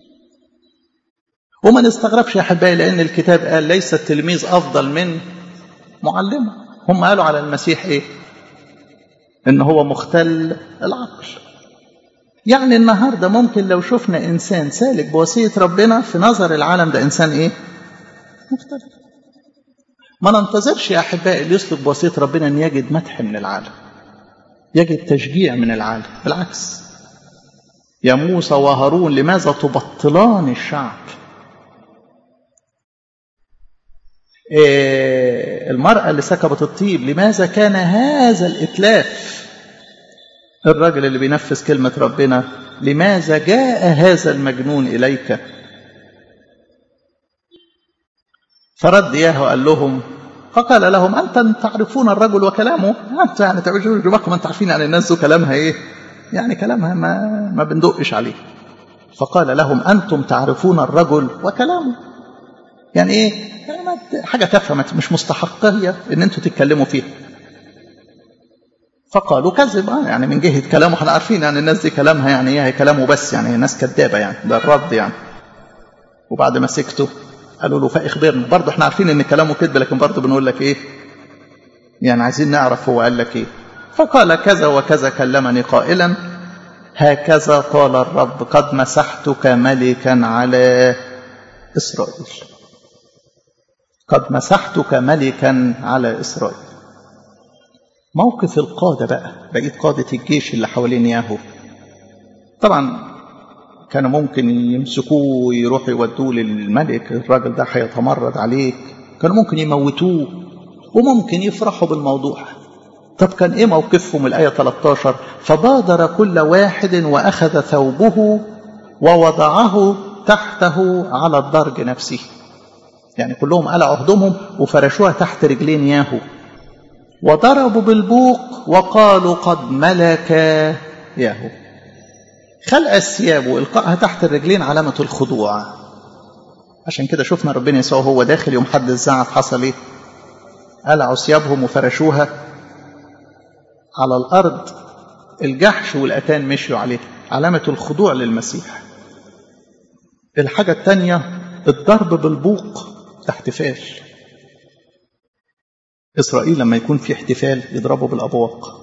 وما نستغربش يا أحبائي لأن الكتاب قال ليس التلميذ أفضل من معلمه هم قالوا على المسيح إيه؟ إن هو مختل العقل يعني النهارده ممكن لو شفنا إنسان سالك بوصية ربنا في نظر العالم ده إنسان إيه؟ مختلف ما ننتظرش يا احبائي اللي يسلك بوصيه ربنا ان يجد مدح من العالم يجد تشجيع من العالم بالعكس يا موسى وهارون لماذا تبطلان الشعب إيه المرأة اللي سكبت الطيب لماذا كان هذا الإتلاف الراجل اللي بينفذ كلمة ربنا لماذا جاء هذا المجنون إليك فرد إياه وقال لهم فقال لهم أنتم تعرفون الرجل وكلامه أنتم يعني تعرفون دماغكم أنتم عارفين يعني الناس ذو كلامها إيه يعني كلامها ما, ما بندقش عليه فقال لهم أنتم تعرفون الرجل وكلامه يعني إيه يعني ما حاجة تافهة مش مستحقية إن أنتم تتكلموا فيها فقالوا كذب يعني من جهة كلامه احنا عارفين يعني الناس دي كلامها يعني ايه كلامه بس يعني ناس كذابة يعني ده الرد يعني وبعد ما سكتوا قالوا له فاخبرنا برضه احنا عارفين ان كلامه كذب لكن برضه بنقول لك ايه يعني عايزين نعرف هو قال لك ايه فقال كذا وكذا كلمني قائلا هكذا قال الرب قد مسحتك ملكا على اسرائيل قد مسحتك ملكا على اسرائيل موقف القاده بقى بقيت قاده الجيش اللي حوالين ياهو طبعا كانوا ممكن يمسكوه ويروحوا يودوه للملك الراجل ده هيتمرد عليك كانوا ممكن يموتوه وممكن يفرحوا بالموضوع طب كان ايه موقفهم الآية 13 فبادر كل واحد وأخذ ثوبه ووضعه تحته على الدرج نفسه يعني كلهم قلعوا هدومهم وفرشوها تحت رجلين ياهو وضربوا بالبوق وقالوا قد ملك ياهو خلع الثياب والقائها تحت الرجلين علامة الخضوع عشان كده شفنا ربنا يسوع هو داخل يوم حد الزعف حصل ايه قلعوا ثيابهم وفرشوها على الأرض الجحش والأتان مشيوا عليه علامة الخضوع للمسيح الحاجة الثانية الضرب بالبوق ده احتفال إسرائيل لما يكون في احتفال يضربوا بالأبواق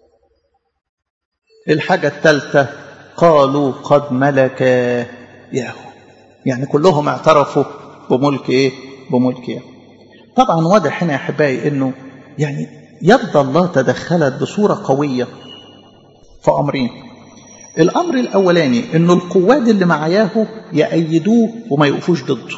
الحاجة الثالثة قالوا قد ملك ياهو يعني كلهم اعترفوا بملك ايه بملك ياهو طبعا واضح هنا يا احبائي انه يعني يد الله تدخلت بصورة قوية في أمرين الأمر الأولاني أنه القواد اللي مع ياهو يأيدوه وما يقفوش ضده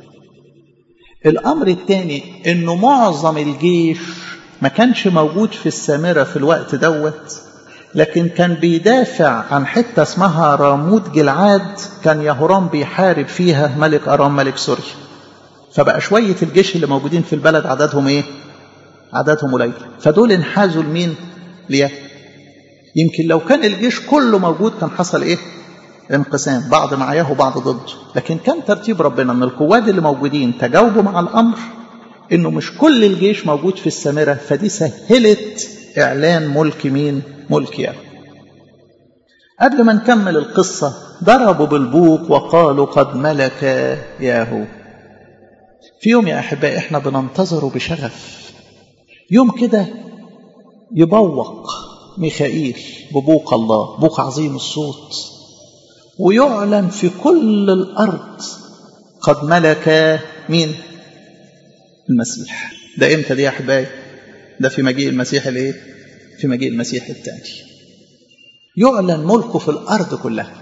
الأمر الثاني أنه معظم الجيش ما كانش موجود في السامرة في الوقت دوت لكن كان بيدافع عن حتة اسمها راموت جلعاد كان يهورام بيحارب فيها ملك أرام ملك سوريا فبقى شوية الجيش اللي موجودين في البلد عددهم ايه عددهم قليل فدول انحازوا لمين ليه يمكن لو كان الجيش كله موجود كان حصل ايه انقسام بعض معاه وبعض ضده لكن كان ترتيب ربنا ان القواد اللي موجودين تجاوبوا مع الامر انه مش كل الجيش موجود في السامره فدي سهلت اعلان ملك مين ملك ياهو قبل ما نكمل القصة ضربوا بالبوق وقالوا قد ملك ياهو في يوم يا أحبائي إحنا بننتظره بشغف يوم كده يبوق ميخائيل ببوق الله بوق عظيم الصوت ويعلن في كل الأرض قد ملك مين المسيح ده امتى دي يا أحبائي ده في مجيء المسيح الايه في مجيء المسيح الثاني يعلن ملكه في الأرض كلها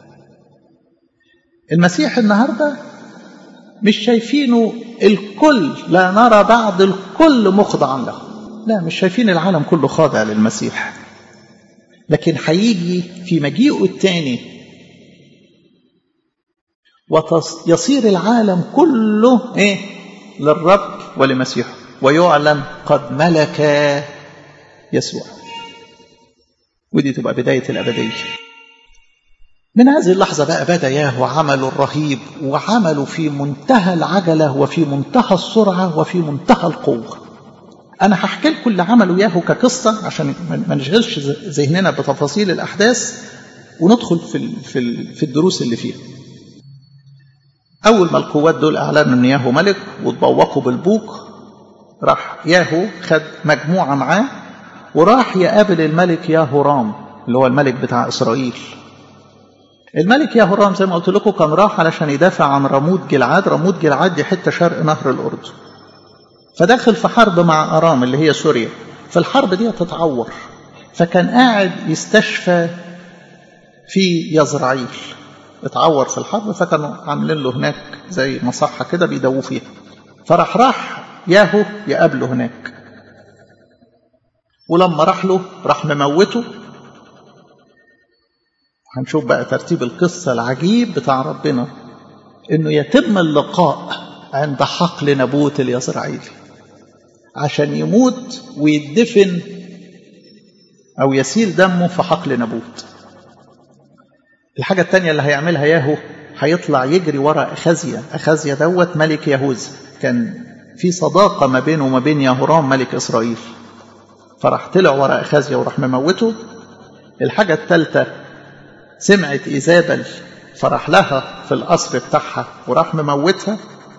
المسيح النهاردة مش شايفينه الكل لا نرى بعض الكل مخضعا له لا مش شايفين العالم كله خاضع للمسيح لكن هيجي في مجيئه الثاني ويصير العالم كله ايه للرب ولمسيحه ويعلن قد ملك يسوع ودي تبقى بداية الأبدية من هذه اللحظة بقى بدأ ياهو عمله الرهيب وعمله في منتهى العجلة وفي منتهى السرعة وفي منتهى القوة أنا هحكي لكم اللي عمله ياهو كقصة عشان ما نشغلش ذهننا بتفاصيل الأحداث وندخل في في في الدروس اللي فيها. أول ما القوات دول أعلنوا إن ياهو ملك وتبوقوا بالبوق راح ياهو خد مجموعة معاه وراح يقابل الملك ياهورام اللي هو الملك بتاع إسرائيل الملك ياهورام زي ما قلت لكم كان راح علشان يدافع عن رموت جلعاد رموت جلعاد دي حتة شرق نهر الأردن فدخل في حرب مع أرام اللي هي سوريا فالحرب دي تتعور فكان قاعد يستشفى في يزرعيل اتعور في الحرب فكانوا عاملين له هناك زي مصحة كده بيدووا فيها فراح راح ياهو يقابله هناك ولما راح له راح مموته هنشوف بقى ترتيب القصة العجيب بتاع ربنا انه يتم اللقاء عند حقل نبوت اليزرعيلي عشان يموت ويدفن او يسيل دمه في حقل نبوت الحاجة التانية اللي هيعملها ياهو هيطلع يجري ورا أخازيا أخازيا دوت ملك يهوذا كان في صداقة ما بينه وما بين يهورام ملك إسرائيل فراح طلع ورا أخازيا وراح مموته الحاجة الثالثة سمعت إيزابل فراح لها في القصر بتاعها وراح مموتها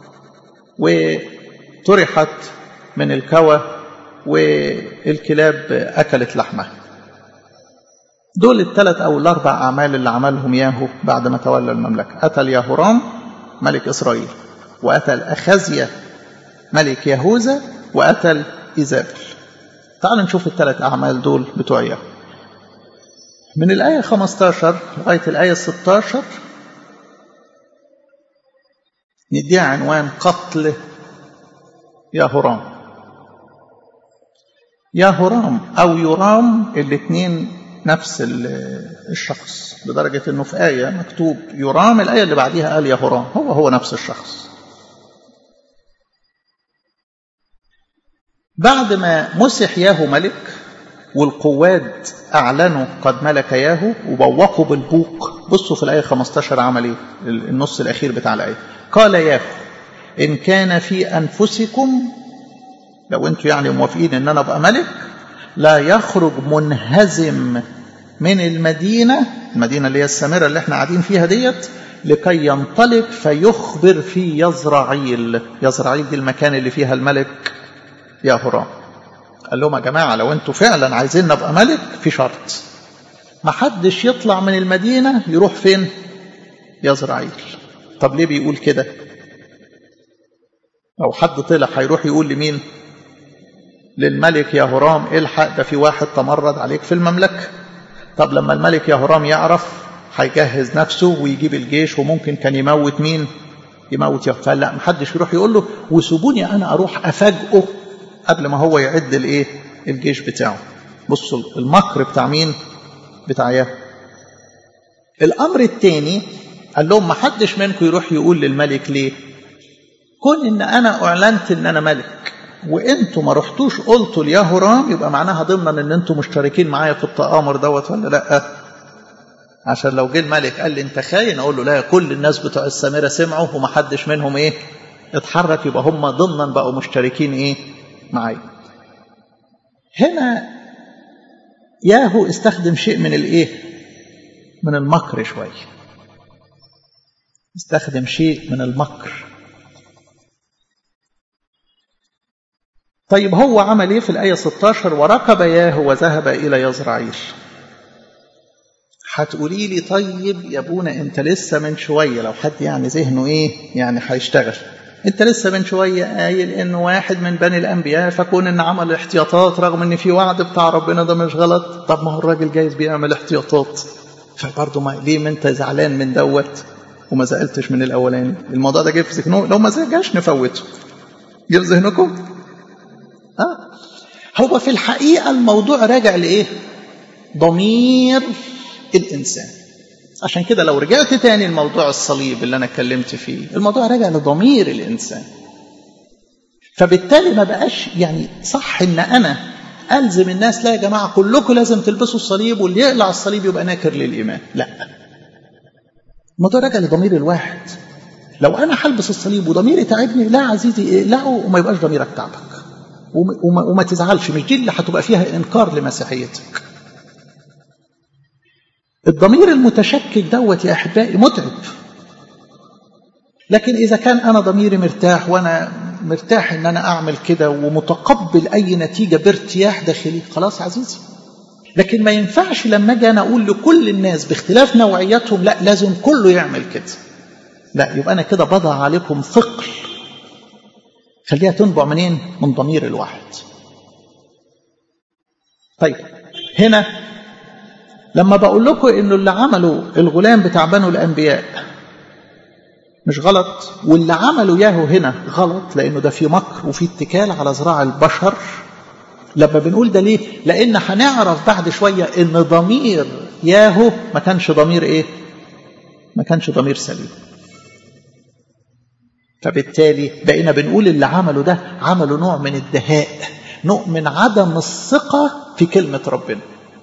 وطرحت من الكوى والكلاب أكلت لحمها دول الثلاث أو الأربع أعمال اللي عملهم ياهو بعد ما تولى المملكة قتل يهورام ملك إسرائيل وقتل أخازيا ملك يهوذا وقتل إيزابل تعالوا نشوف الثلاث أعمال دول بتوع ياهو من الآية 15 لغاية الآية 16 نديها عنوان قتل ياهورام ياهورام أو يرام الاثنين نفس الشخص لدرجة أنه في آية مكتوب يرام الآية اللي بعديها قال ياهورام هو هو نفس الشخص بعد ما مسح ياهو ملك والقواد أعلنوا قد ملك ياهو وبوقوا بالبوق بصوا في الآية 15 عمل إيه النص الأخير بتاع الآية قال ياهو إن كان في أنفسكم لو أنتوا يعني موافقين إن أنا أبقى ملك لا يخرج منهزم من المدينة المدينة اللي هي السامرة اللي احنا قاعدين فيها ديت لكي ينطلق فيخبر في يزرعيل يزرعيل دي المكان اللي فيها الملك يا هرام قال لهم يا جماعة لو انتوا فعلا عايزين نبقى ملك في شرط ما حدش يطلع من المدينة يروح فين يزرعيل طب ليه بيقول كده لو حد طلع هيروح يقول لمين للملك يا هرام الحق ده في واحد تمرد عليك في المملكة طب لما الملك يا هرام يعرف هيجهز نفسه ويجيب الجيش وممكن كان يموت مين يموت يا فلا محدش يروح يقول له وسيبوني انا اروح افاجئه قبل ما هو يعد الايه الجيش بتاعه بصوا المكر بتاع مين بتاع ياهو الامر الثاني قال لهم ما حدش منكم يروح يقول للملك ليه كون ان انا اعلنت ان انا ملك وانتوا ما رحتوش قلتوا ليا هرام يبقى معناها ضمنا ان انتوا مشتركين معايا في التآمر دوت ولا لا عشان لو جه الملك قال لي انت خاين اقول له لا كل الناس بتوع السامره سمعوا وما حدش منهم ايه اتحرك يبقى هم ضمنا بقوا مشتركين ايه معايا هنا ياهو استخدم شيء من الايه من المكر شويه استخدم شيء من المكر طيب هو عمل ايه في الآية 16 وركب ياهو وذهب إلى يزرعيل هتقولي لي طيب يا ابونا انت لسه من شوية لو حد يعني ذهنه ايه يعني هيشتغل انت لسه من شوية قايل ان واحد من بني الانبياء فكون ان عمل احتياطات رغم ان في وعد بتاع ربنا ده مش غلط طب ما هو الراجل جايز بيعمل احتياطات فبرضه ما ليه ما انت زعلان من دوت وما زعلتش من الاولاني الموضوع ده جه في ذهنه لو ما جاش نفوته جه في ذهنكم آه. هو في الحقيقة الموضوع راجع لإيه ضمير الإنسان عشان كده لو رجعت تاني الموضوع الصليب اللي أنا اتكلمت فيه الموضوع راجع لضمير الإنسان فبالتالي ما بقاش يعني صح إن أنا ألزم الناس لا يا جماعة كلكم لازم تلبسوا الصليب واللي يقلع الصليب يبقى ناكر للإيمان لا الموضوع راجع لضمير الواحد لو أنا هلبس الصليب وضميري تعبني لا عزيزي اقلعه وما يبقاش ضميرك تعبك وما, وما تزعلش مش دي اللي هتبقى فيها انكار لمسيحيتك الضمير المتشكك دوت يا احبائي متعب لكن اذا كان انا ضميري مرتاح وانا مرتاح ان انا اعمل كده ومتقبل اي نتيجه بارتياح داخلي خلاص عزيزي لكن ما ينفعش لما اجي انا اقول لكل الناس باختلاف نوعياتهم لا لازم كله يعمل كده لا يبقى انا كده بضع عليكم ثقل خليها تنبع منين من ضمير الواحد طيب هنا لما بقول لكم انه اللي عمله الغلام بتاع بنو الانبياء مش غلط واللي عمله ياهو هنا غلط لانه ده في مكر وفي اتكال على ذراع البشر لما بنقول ده ليه لان هنعرف بعد شويه ان ضمير ياهو ما كانش ضمير ايه ما كانش ضمير سليم فبالتالي بقينا بنقول اللي عمله ده عمله نوع من الدهاء نوع من عدم الثقة في كلمة ربنا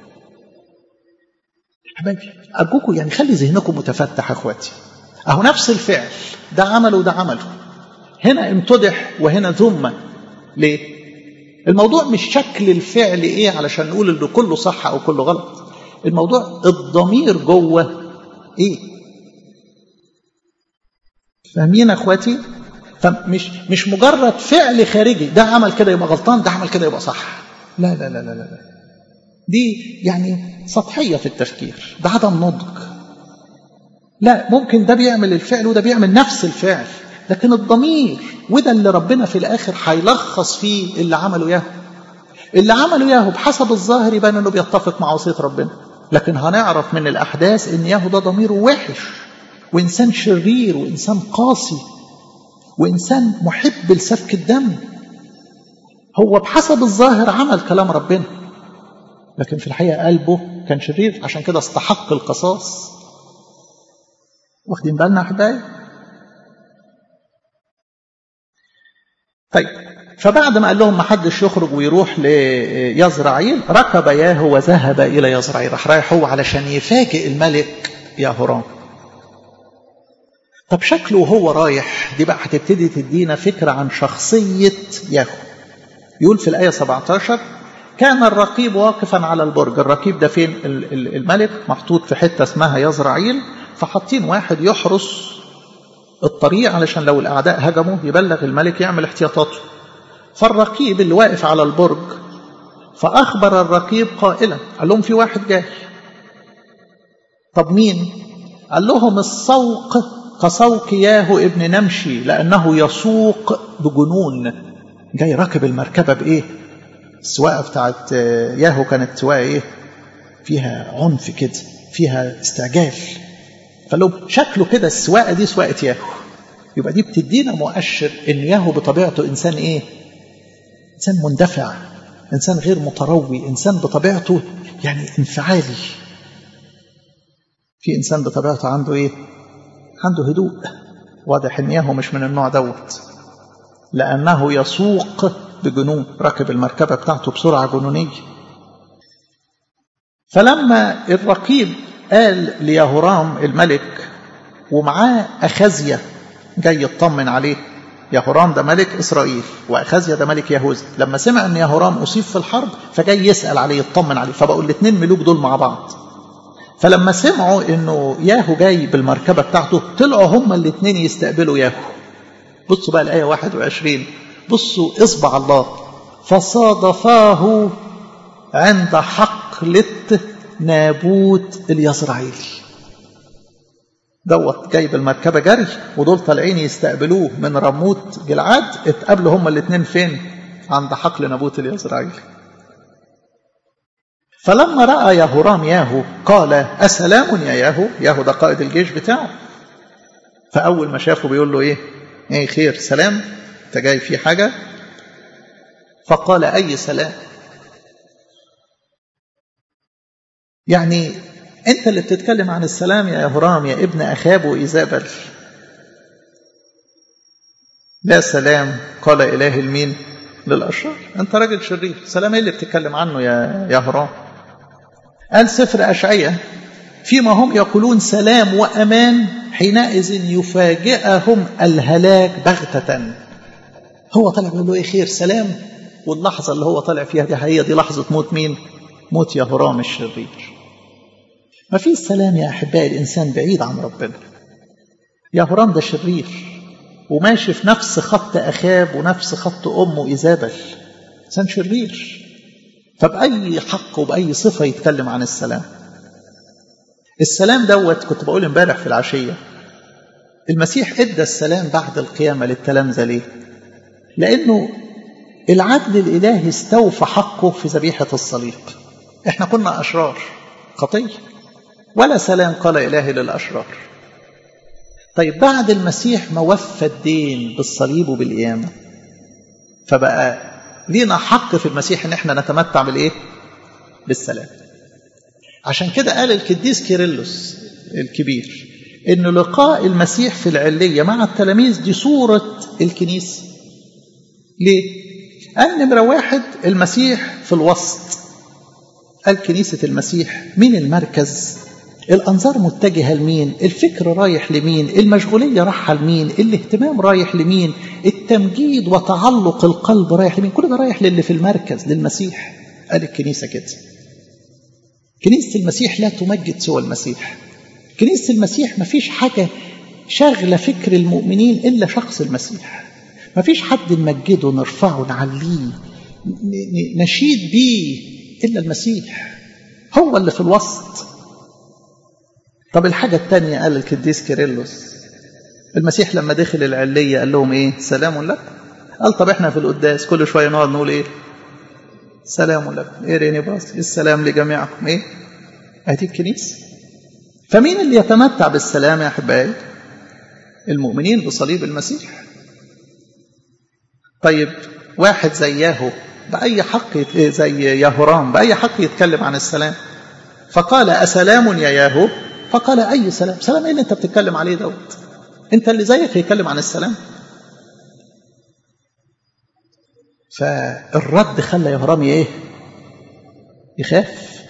حبايبي أرجوكم يعني خلي ذهنكم متفتح أخواتي أهو نفس الفعل ده عمله وده عمله هنا امتدح وهنا ذم ليه؟ الموضوع مش شكل الفعل ايه علشان نقول انه كله صح او كله غلط الموضوع الضمير جوه ايه فاهمين يا اخواتي فمش مش مجرد فعل خارجي ده عمل كده يبقى غلطان ده عمل كده يبقى صح لا لا لا لا لا دي يعني سطحيه في التفكير ده عدم نضج لا ممكن ده بيعمل الفعل وده بيعمل نفس الفعل لكن الضمير وده اللي ربنا في الاخر هيلخص فيه اللي عمله ياهو اللي عمله ياهو بحسب الظاهر يبان انه بيتفق مع وصيه ربنا لكن هنعرف من الاحداث ان ياهو ده ضميره وحش وإنسان شرير وإنسان قاسي وإنسان محب لسفك الدم هو بحسب الظاهر عمل كلام ربنا لكن في الحقيقة قلبه كان شرير عشان كده استحق القصاص واخدين بالنا أحبائي طيب فبعد ما قال لهم ما حدش يخرج ويروح ليزرعيل ركب ياهو وذهب الى يزرعيل راح رايح هو علشان يفاجئ الملك ياهورام طب شكله وهو رايح دي بقى هتبتدي تدينا فكرة عن شخصية ياهو يقول في الآية 17 كان الرقيب واقفا على البرج الرقيب ده فين الملك محطوط في حتة اسمها يزرعيل فحاطين واحد يحرس الطريق علشان لو الأعداء هجموا يبلغ الملك يعمل احتياطاته فالرقيب اللي واقف على البرج فأخبر الرقيب قائلا قال لهم في واحد جاي طب مين قال لهم السوق كسوق ياهو ابن نمشي لأنه يسوق بجنون جاي راكب المركبة بإيه السواقة بتاعت ياهو كانت سواقة إيه فيها عنف كده فيها استعجال فلو شكله كده السواقة دي سواقة ياهو يبقى دي بتدينا مؤشر ان ياهو بطبيعته انسان ايه انسان مندفع انسان غير متروي انسان بطبيعته يعني انفعالي في انسان بطبيعته عنده ايه عنده هدوء واضح ان ياهو مش من النوع دوت لانه يسوق بجنون راكب المركبه بتاعته بسرعه جنونيه فلما الرقيب قال ليهورام الملك ومعاه أخزية جاي يطمن عليه يهورام ده ملك إسرائيل وأخزية ده ملك يهوذا لما سمع أن يهورام أصيب في الحرب فجاي يسأل عليه يطمن عليه فبقوا الاثنين ملوك دول مع بعض فلما سمعوا انه ياهو جاي بالمركبة بتاعته طلعوا هما الاثنين يستقبلوا ياهو بصوا بقى الآية 21 بصوا اصبع الله فصادفاه عند حقلة نابوت اليزرعيلي دوت جايب المركبة جري ودول طالعين يستقبلوه من رموت جلعاد اتقابلوا هما الاثنين فين عند حقل نابوت اليزرعيلي فلما رأى يهورام ياهو قال أسلام يا ياهو ياهو ده قائد الجيش بتاعه فأول ما شافه بيقول له إيه إيه خير سلام أنت جاي في حاجة فقال أي سلام يعني أنت اللي بتتكلم عن السلام يا يهورام يا ابن أخاب وإيزابل لا سلام قال إله المين للأشرار أنت راجل شرير سلام إيه اللي بتتكلم عنه يا يا هرام قال سفر أشعية فيما هم يقولون سلام وأمان حينئذ يفاجئهم الهلاك بغتة هو طلع بيقول له إيه خير سلام واللحظة اللي هو طلع فيها دي هي دي لحظة موت مين موت يا هرام الشرير ما في السلام يا أحبائي الإنسان بعيد عن ربنا يا هرام ده شرير وماشي في نفس خط أخاب ونفس خط أمه إيزابل إنسان شرير فبأي حق وبأي صفة يتكلم عن السلام السلام دوت كنت بقول امبارح في العشية المسيح ادى السلام بعد القيامة للتلامذة ليه؟ لأنه العدل الإلهي استوفى حقه في ذبيحة الصليب احنا كنا أشرار خطية ولا سلام قال إلهي للأشرار طيب بعد المسيح ما وفى الدين بالصليب وبالقيامة فبقى لينا حق في المسيح ان احنا نتمتع بالايه بالسلام عشان كده قال القديس كيرلس الكبير ان لقاء المسيح في العلية مع التلاميذ دي صورة الكنيسة ليه قال نمرة واحد المسيح في الوسط قال كنيسة المسيح من المركز الأنظار متجهة لمين الفكر رايح لمين المشغولية رايحة لمين الاهتمام رايح لمين التمجيد وتعلق القلب رايح لمين كل ده رايح للي في المركز للمسيح قال الكنيسة كده كنيسة المسيح لا تمجد سوى المسيح كنيسة المسيح ما فيش حاجة شغلة فكر المؤمنين إلا شخص المسيح ما فيش حد نمجده نرفعه نعليه نشيد بيه إلا المسيح هو اللي في الوسط طب الحاجة الثانية قال القديس كيرلس المسيح لما دخل العلية قال لهم ايه سلام لكم قال طب احنا في القداس كل شوية نقعد نقول ايه سلام لكم ايه ريني باص السلام لجميعكم ايه ادي الكنيسة فمين اللي يتمتع بالسلام يا احبائي المؤمنين بصليب المسيح طيب واحد زي ياهو بأي حق زي يهورام بأي حق يتكلم عن السلام فقال أسلام يا ياهو فقال أي سلام سلام إيه اللي أنت بتتكلم عليه دوت أنت اللي زيك يتكلم عن السلام فالرد خلى يهرام ايه يخاف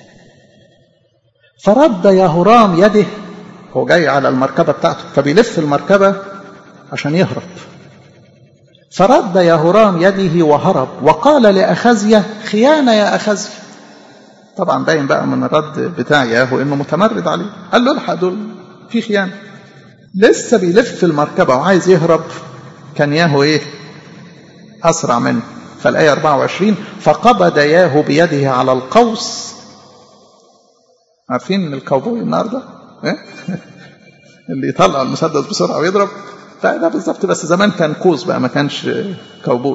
فرد يهرام يده هو جاي على المركبة بتاعته فبيلف المركبة عشان يهرب فرد يهرام يده وهرب وقال لأخزية خيانة يا أخزية طبعا باين بقى من الرد بتاع ياهو انه متمرد عليه قال له الحق دول في خيانة لسه بيلف المركبة وعايز يهرب كان ياهو ايه أسرع منه فالآية 24 فقبض ياهو بيده على القوس عارفين الكاوبوي النهارده إيه؟ اللي يطلع المسدس بسرعة ويضرب فده بالظبط بس زمان كان قوس بقى ما كانش كاوبوي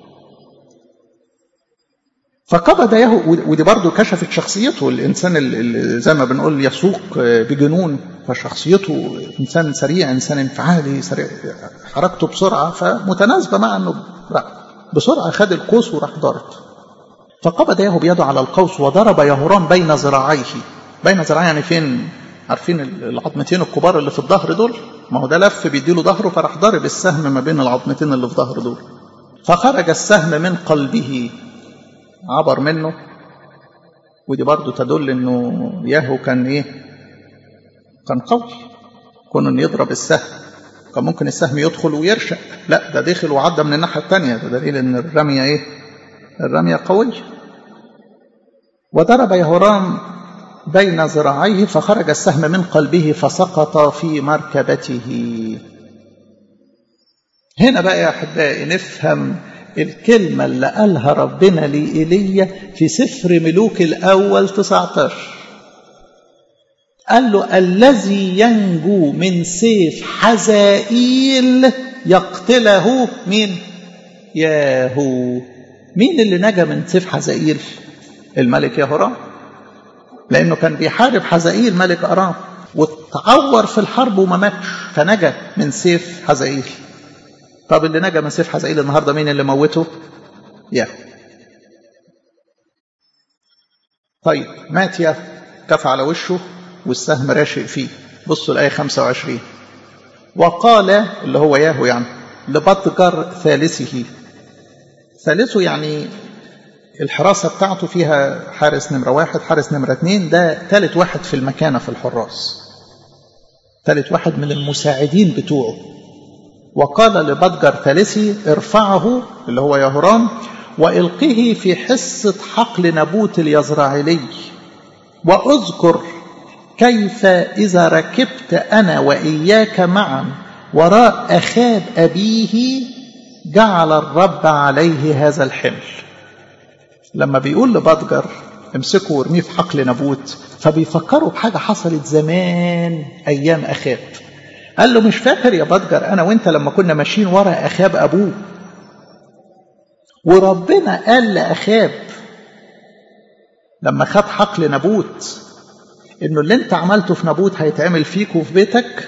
فقبض ياهو ودي برضه كشفت شخصيته الانسان اللي زي ما بنقول يسوق بجنون فشخصيته انسان سريع انسان انفعالي سريع حركته بسرعه فمتناسبه مع انه بسرعه خد القوس وراح ضارب فقبض ياهو بيده على القوس وضرب يهرام بين ذراعيه بين ذراعيه يعني فين عارفين العظمتين الكبار اللي في الظهر دول ما هو ده لف بيديله ظهره فراح ضارب السهم ما بين العظمتين اللي في ظهره دول فخرج السهم من قلبه عبر منه ودي برضه تدل انه ياهو كان ايه كان قوي كون انه يضرب السهم كان ممكن السهم يدخل ويرشق لا ده دخل وعدى من الناحيه الثانيه ده دليل ان الرميه ايه الرميه قويه وضرب يهورام بين ذراعيه فخرج السهم من قلبه فسقط في مركبته هنا بقى يا احبائي نفهم الكلمة اللي قالها ربنا لإيليا في سفر ملوك الأول 19 قال له الذي ينجو من سيف حزائيل يقتله مين ياهو مين اللي نجا من سيف حزائيل الملك يهورام لأنه كان بيحارب حزائيل ملك أرام وتعور في الحرب وما ماتش فنجا من سيف حزائيل طب اللي نجا من سيف حزائيل النهارده مين اللي موته؟ ياهو. طيب مات ياهو كف على وشه والسهم راشق فيه بصوا الآية 25 وقال اللي هو ياهو يعني لبطجر ثالثه ثالثه يعني الحراسة بتاعته فيها حارس نمرة واحد حارس نمرة اتنين ده ثالث واحد في المكانة في الحراس ثالث واحد من المساعدين بتوعه وقال لبدجر ثالثي ارفعه اللي هو يهرام والقه في حصة حقل نبوت اليزرعيلي واذكر كيف إذا ركبت أنا وإياك معا وراء أخاب أبيه جعل الرب عليه هذا الحمل لما بيقول لبدجر امسكه وارميه في حقل نبوت فبيفكروا بحاجة حصلت زمان أيام أخاب قال له مش فاكر يا بدجر انا وانت لما كنا ماشيين ورا اخاب ابوه وربنا قال لاخاب لما خد حقل نبوت انه اللي انت عملته في نبوت هيتعمل فيك وفي بيتك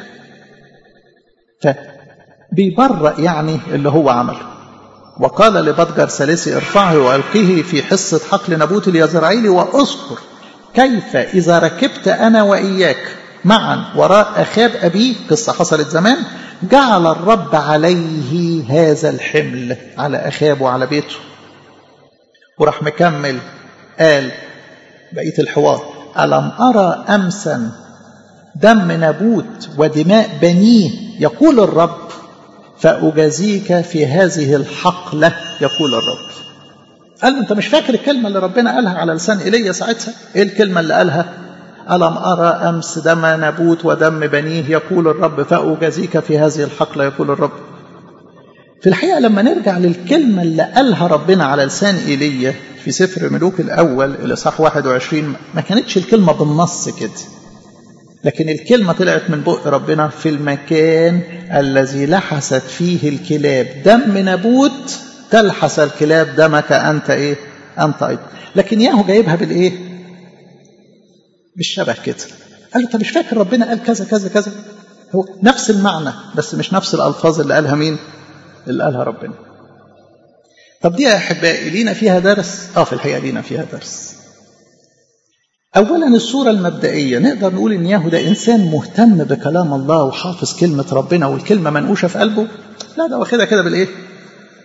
فبيبرأ يعني اللي هو عمله وقال لبدجر ثالثي ارفعه والقيه في حصة حقل نبوت اليزرعيلي واذكر كيف اذا ركبت انا واياك معا وراء أخاب أبيه قصة حصلت زمان جعل الرب عليه هذا الحمل على أخاب وعلى بيته وراح مكمل قال بقية الحوار ألم أرى أمسا دم نبوت ودماء بنيه يقول الرب فأجازيك في هذه الحقلة يقول الرب قال له أنت مش فاكر الكلمة اللي ربنا قالها على لسان إيليا ساعتها إيه الكلمة اللي قالها ألم أرى أمس دم نبوت ودم بنيه يقول الرب فأجازيك في هذه الحقلة يقول الرب في الحقيقة لما نرجع للكلمة اللي قالها ربنا على لسان إيليا في سفر ملوك الأول الإصحاح 21 ما كانتش الكلمة بالنص كده لكن الكلمة طلعت من بق ربنا في المكان الذي لحست فيه الكلاب دم نبوت تلحس الكلاب دمك أنت إيه أنت أيضا لكن ياهو جايبها بالإيه بالشبه كده قال له انت مش فاكر ربنا قال كذا كذا كذا هو نفس المعنى بس مش نفس الالفاظ اللي قالها مين اللي قالها ربنا طب دي يا احبائي لينا فيها درس اه في الحقيقه لينا فيها درس اولا الصوره المبدئيه نقدر نقول ان ياهو ده انسان مهتم بكلام الله وحافظ كلمه ربنا والكلمه منقوشه في قلبه لا ده واخدها كده بالايه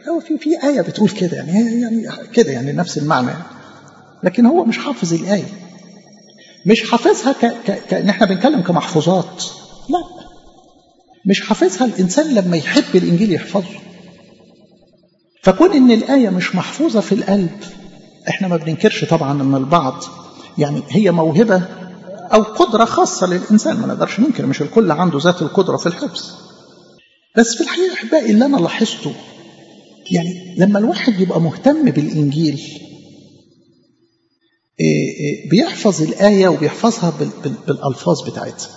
هو في في آية بتقول كده يعني هي يعني كده يعني نفس المعنى يعني. لكن هو مش حافظ الآية مش حافظها ك... ك... كأن احنا بنتكلم كمحفوظات لا مش حافظها الإنسان لما يحب الإنجيل يحفظه فكون إن الآية مش محفوظة في القلب احنا ما بننكرش طبعا ان البعض يعني هي موهبة أو قدرة خاصة للإنسان ما نقدرش ننكر مش الكل عنده ذات القدرة في الحفظ بس في الحقيقة أحبائي اللي أنا لاحظته يعني لما الواحد يبقى مهتم بالإنجيل بيحفظ الآية وبيحفظها بالألفاظ بتاعتها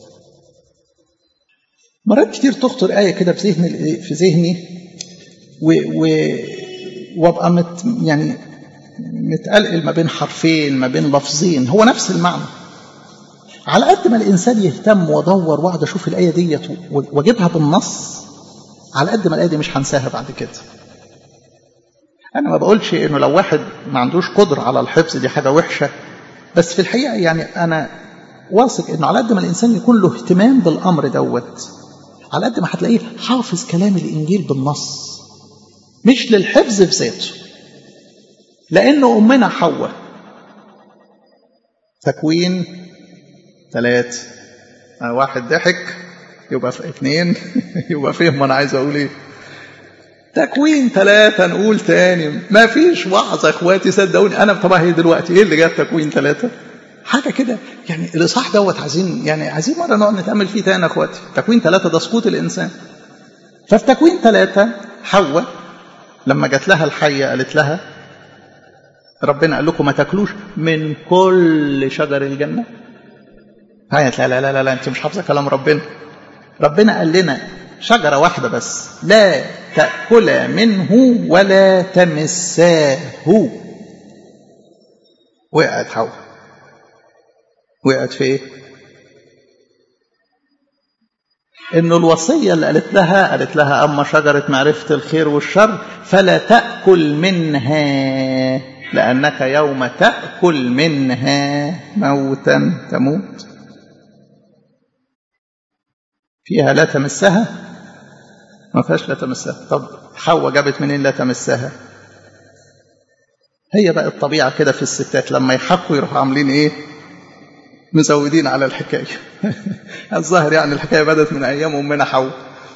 مرات كتير تخطر آية كده في ذهني في ذهني و و وابقى مت يعني متقلقل ما بين حرفين ما بين لفظين هو نفس المعنى على قد ما الانسان يهتم وادور واقعد اشوف الايه ديت واجيبها بالنص على قد ما الايه دي مش هنساها بعد كده انا ما بقولش انه لو واحد ما عندوش قدره على الحفظ دي حاجه وحشه بس في الحقيقه يعني انا واثق انه على قد ما الانسان يكون له اهتمام بالامر دوت على قد ما هتلاقيه حافظ كلام الانجيل بالنص مش للحفظ في ذاته لأن أمنا حواء تكوين ثلاثة واحد ضحك يبقى في اثنين يبقى فهم أنا عايز أقول إيه تكوين ثلاثة نقول تاني ما فيش وعظ اخواتي صدقوني أنا طبعا هي دلوقتي إيه اللي جاب تكوين ثلاثة حاجة كده يعني الإصحاح دوت عايزين يعني عايزين مرة نقعد نتأمل فيه تاني اخواتي تكوين ثلاثة ده سقوط الإنسان ففي تكوين ثلاثة حواء لما جات لها الحية قالت لها ربنا قال لكم ما تاكلوش من كل شجر الجنة قالت لا لا لا لا, لا انت مش حافظة كلام ربنا ربنا قال لنا شجرة واحدة بس لا تأكل منه ولا تمساه وقعت حواء وقعت في ايه انه الوصيه اللي قالت لها قالت لها اما شجره معرفه الخير والشر فلا تاكل منها لانك يوم تاكل منها موتا تموت فيها لا تمسها ما فيهاش لا تمسها طب حواء جابت منين لا تمسها هي بقى الطبيعه كده في الستات لما يحقوا يروحوا عاملين ايه مزودين على الحكايه الظاهر يعني الحكايه بدات من ايام امنا حواء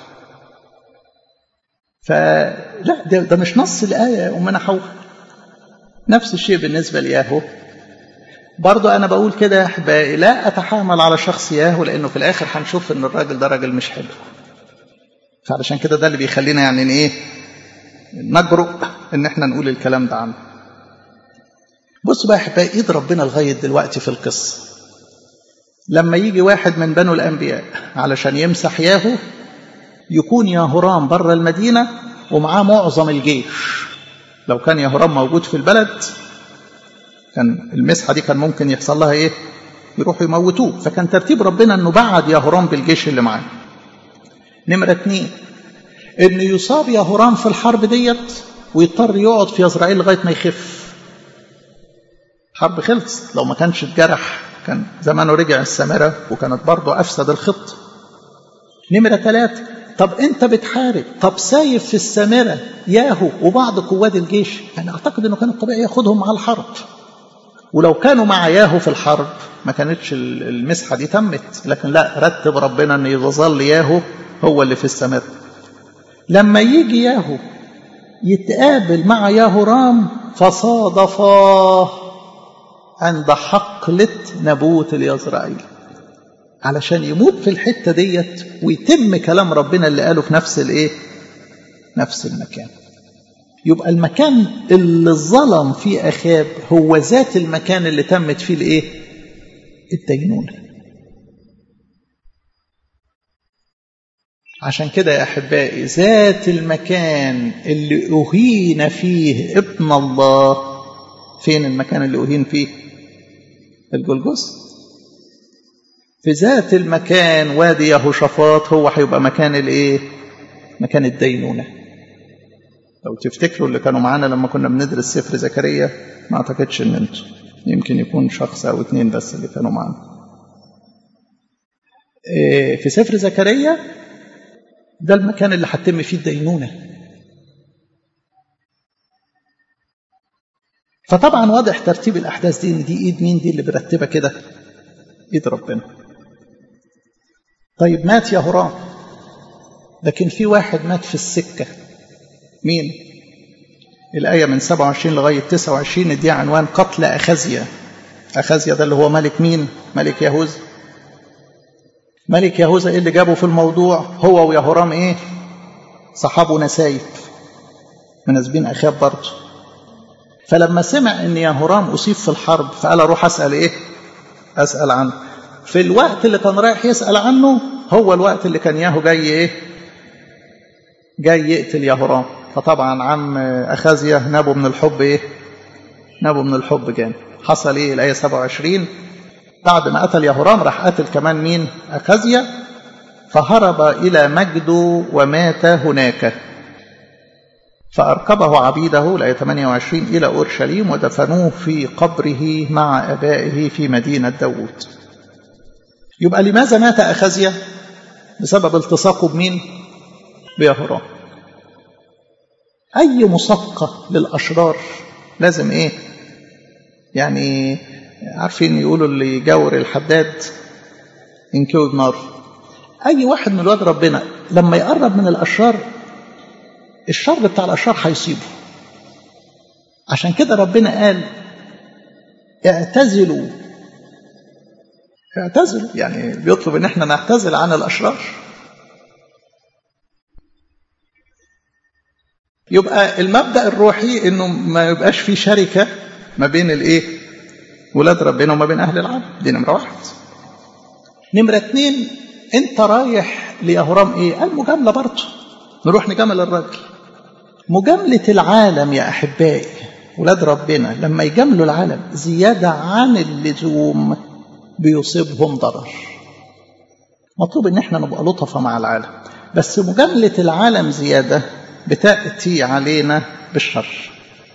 فلا ده, ده مش نص الايه يا امنا حواء نفس الشيء بالنسبه لياهو برضه انا بقول كده يا احبائي لا اتحامل على شخص ياهو لانه في الاخر هنشوف ان الراجل ده راجل مش حلو فعلشان كده ده اللي بيخلينا يعني ايه نجرؤ ان احنا نقول الكلام ده عنه بصوا بقى يا احبائي ايد ربنا لغايه دلوقتي في القصه لما يجي واحد من بنو الأنبياء علشان يمسح ياهو يكون ياهورام بره المدينة ومعاه معظم الجيش لو كان ياهورام موجود في البلد كان المسحة دي كان ممكن يحصل لها إيه يروحوا يموتوه فكان ترتيب ربنا أنه بعد ياهورام بالجيش اللي معاه نمرة اتنين أن يصاب ياهورام في الحرب ديت ويضطر يقعد في يزرعيل لغاية ما يخف حرب خلص لو ما كانش اتجرح كان زمانه رجع السامرة وكانت برضه أفسد الخط نمرة ثلاثة طب أنت بتحارب طب سايب في السامرة ياهو وبعض قوات الجيش يعني أعتقد أنه كان الطبيعي ياخدهم مع الحرب ولو كانوا مع ياهو في الحرب ما كانتش المسحة دي تمت لكن لا رتب ربنا أن يظل ياهو هو اللي في السامرة لما يجي ياهو يتقابل مع ياهو رام فصادفاه عند حقلة نبوت اليزرعيل علشان يموت في الحتة ديت ويتم كلام ربنا اللي قاله في نفس الايه نفس المكان يبقى المكان اللي ظلم فيه أخاب هو ذات المكان اللي تمت فيه الايه الدينونة عشان كده يا أحبائي ذات المكان اللي أهين فيه ابن الله فين المكان اللي أهين فيه الجلجث في ذات المكان وادي يهوشافاط هو هيبقى مكان الايه مكان الدينونه لو تفتكروا اللي كانوا معانا لما كنا بندرس سفر زكريا ما اعتقدش ان انتوا يمكن يكون شخص او اتنين بس اللي كانوا معانا في سفر زكريا ده المكان اللي هتتم فيه الدينونه فطبعا واضح ترتيب الأحداث دي إن دي إيد مين دي اللي مرتبة كده إيد ربنا طيب مات يهورام لكن في واحد مات في السكة مين الآية من 27 لغاية 29 دي عنوان قتل أخزيا أخزيا ده اللي هو ملك مين ملك يهوذا ملك يهوذا ايه اللي جابه في الموضوع هو ويهورام ايه صحابه نسايب مناسبين اخاب برضه فلما سمع ان يهورام اصيب في الحرب فقال اروح اسال ايه اسال عنه في الوقت اللي كان رايح يسال عنه هو الوقت اللي كان ياهو جاي ايه جاي يقتل يهورام فطبعا عم اخازيا نابه من الحب ايه نابه من الحب جامد حصل ايه الايه 27 بعد ما قتل يهورام راح قتل كمان مين أخزيا فهرب إلى مجدو ومات هناك فأركبه عبيده الآية 28 إلى أورشليم ودفنوه في قبره مع أبائه في مدينة داوود يبقى لماذا مات أخزيا بسبب التصاقه بمين بيهورام أي مصقة للأشرار لازم إيه يعني عارفين يقولوا اللي يجاور الحداد ينكوي بنار اي واحد من ولاد ربنا لما يقرب من الاشرار الشر بتاع الاشرار هيصيبه عشان كده ربنا قال اعتزلوا اعتزلوا يعني بيطلب ان احنا نعتزل عن الاشرار يبقى المبدا الروحي انه ما يبقاش في شركه ما بين الايه ولاد ربنا وما بين أهل العالم دي نمرة واحد نمرة اتنين أنت رايح ليهورام إيه؟ قال مجاملة برضه نروح نجامل الراجل مجاملة العالم يا أحبائي ولاد ربنا لما يجاملوا العالم زيادة عن اللزوم بيصيبهم ضرر مطلوب ان احنا نبقى لطفة مع العالم بس مجاملة العالم زيادة بتأتي علينا بالشر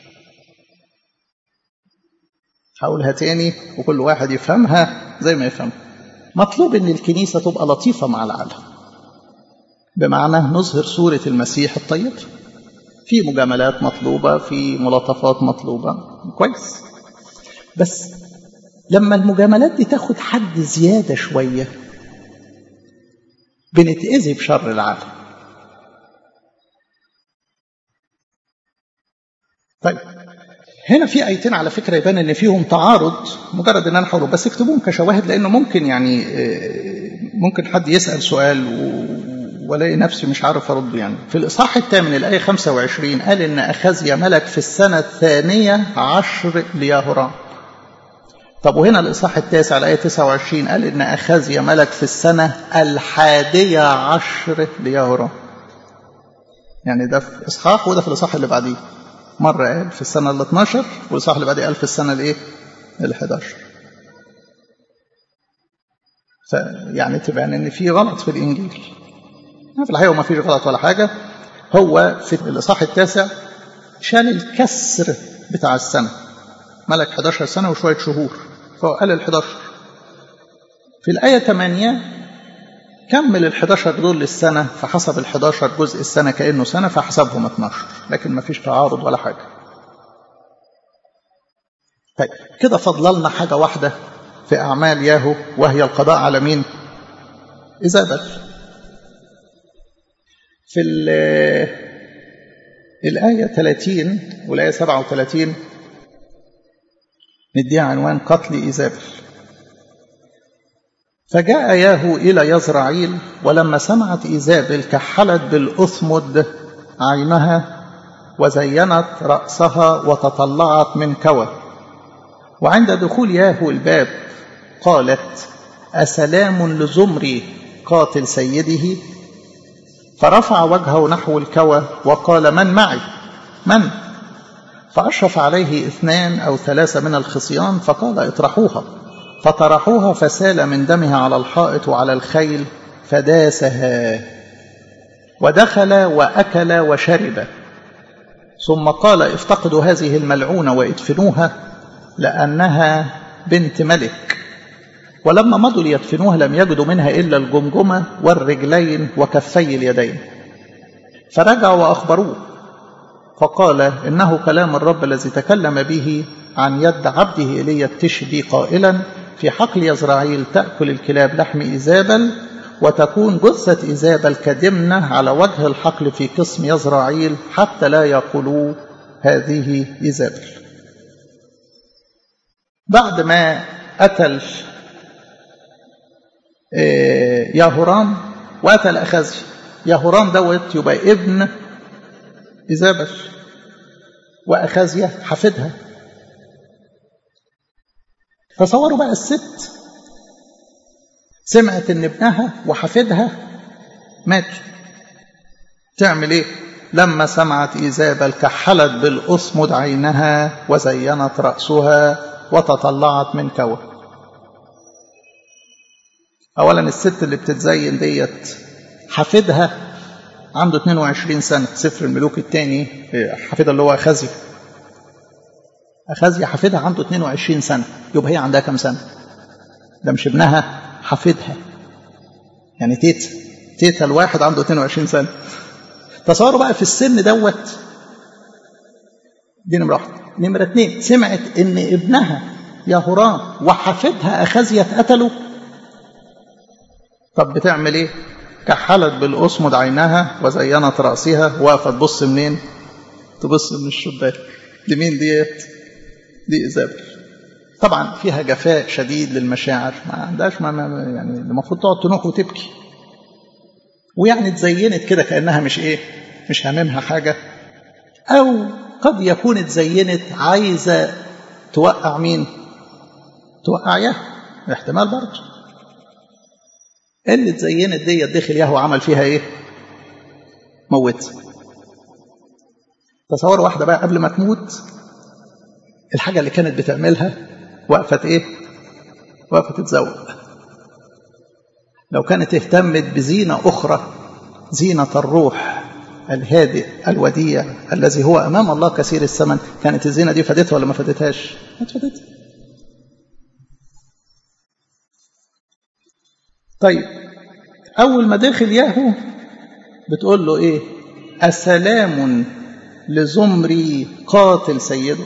هقولها تاني وكل واحد يفهمها زي ما يفهم مطلوب ان الكنيسة تبقى لطيفة مع العالم بمعنى نظهر صورة المسيح الطيب في مجاملات مطلوبة في ملاطفات مطلوبة كويس بس لما المجاملات دي تاخد حد زيادة شوية بنتأذي بشر العالم طيب هنا في ايتين على فكره يبان ان فيهم تعارض مجرد ان انا احاول بس اكتبوهم كشواهد لانه ممكن يعني ممكن حد يسال سؤال والاقي نفسي مش عارف ارده يعني في الاصحاح الثامن الايه 25 قال ان اخازيا ملك في السنه الثانيه عشر ليهورام طب وهنا الاصحاح التاسع الايه 29 قال ان اخازيا ملك في السنه الحادية عشر ليهورام يعني ده في اصحاح وده في الاصحاح اللي بعديه مرة قال في السنة ال 12 والإصحاح اللي بعديه قال في السنة الإيه؟ ال 11 فيعني تبان إن في غلط في الإنجيل في الحقيقة ما فيش غلط ولا حاجة هو في الإصحاح التاسع شال الكسر بتاع السنة ملك 11 سنة وشوية شهور فهو قال ال 11 في الآية 8 كمل ال 11 دول للسنة فحسب ال 11 جزء السنة كأنه سنة فحسبهم 12 لكن ما فيش تعارض ولا حاجة طيب كده فضللنا حاجة واحدة في أعمال ياهو وهي القضاء على مين إيزابل في الآية 30 والآية 37 نديها عنوان قتل إيزابل فجاء ياهو إلى يزرعيل ولما سمعت إيزابل كحلت بالأثمد عينها وزينت رأسها وتطلعت من كوى وعند دخول ياهو الباب قالت أسلام لزمري قاتل سيده فرفع وجهه نحو الكوى وقال من معي من فأشرف عليه اثنان أو ثلاثة من الخصيان فقال اطرحوها فطرحوها فسال من دمها على الحائط وعلى الخيل فداسها ودخل وأكل وشرب ثم قال افتقدوا هذه الملعونة وادفنوها لأنها بنت ملك ولما مضوا ليدفنوها لم يجدوا منها إلا الجمجمة والرجلين وكفي اليدين فرجعوا وأخبروه فقال إنه كلام الرب الذي تكلم به عن يد عبده إيليا التشبي قائلا في حقل يزرعيل تأكل الكلاب لحم إيزابل وتكون جثة إيزابل كدمنة على وجه الحقل في قسم يزرعيل حتى لا يقولوا هذه إيزابل بعد ما قتل يهورام وقتل أخازي يهورام دوت يبقى ابن إيزابل وأخازية حفيدها تصوروا بقى الست سمعت ان ابنها وحفيدها ماتوا تعمل ايه لما سمعت ايزابل كحلت بالاصمد عينها وزينت راسها وتطلعت من كوى اولا الست اللي بتتزين ديت حفيدها عنده 22 سنه سفر الملوك الثاني حفيدها اللي هو اخازي اخازي حفيدها عنده 22 سنه يبقى هي عندها كام سنه ده مش ابنها حفيدها يعني تيتا تيتا الواحد عنده 22 سنة تصوروا بقى في السن دوت دي نمرة واحدة نمرة اتنين سمعت ان ابنها يهورام وحفيدها أخازية اتقتلوا طب بتعمل ايه كحلت بالأصمد عينها وزينت رأسها وقفت تبص منين تبص من الشباك دي مين ديت دي إيزابل طبعا فيها جفاء شديد للمشاعر ما عندهاش ما يعني المفروض تقعد تنوح وتبكي ويعني اتزينت كده كانها مش ايه مش هاممها حاجه او قد يكون اتزينت عايزه توقع مين توقع ياهو احتمال برضه اللي اتزينت ديت دخل ياهو عمل فيها ايه موت تصور واحده بقى قبل ما تموت الحاجه اللي كانت بتعملها وقفت ايه وقفت تتزوق لو كانت اهتمت بزينة أخرى زينة الروح الهادئ الوديع الذي هو أمام الله كثير الثمن كانت الزينة دي فادتها ولا ما فادتهاش ما فادتها طيب أول ما دخل ياهو بتقول له إيه أسلام لزمري قاتل سيده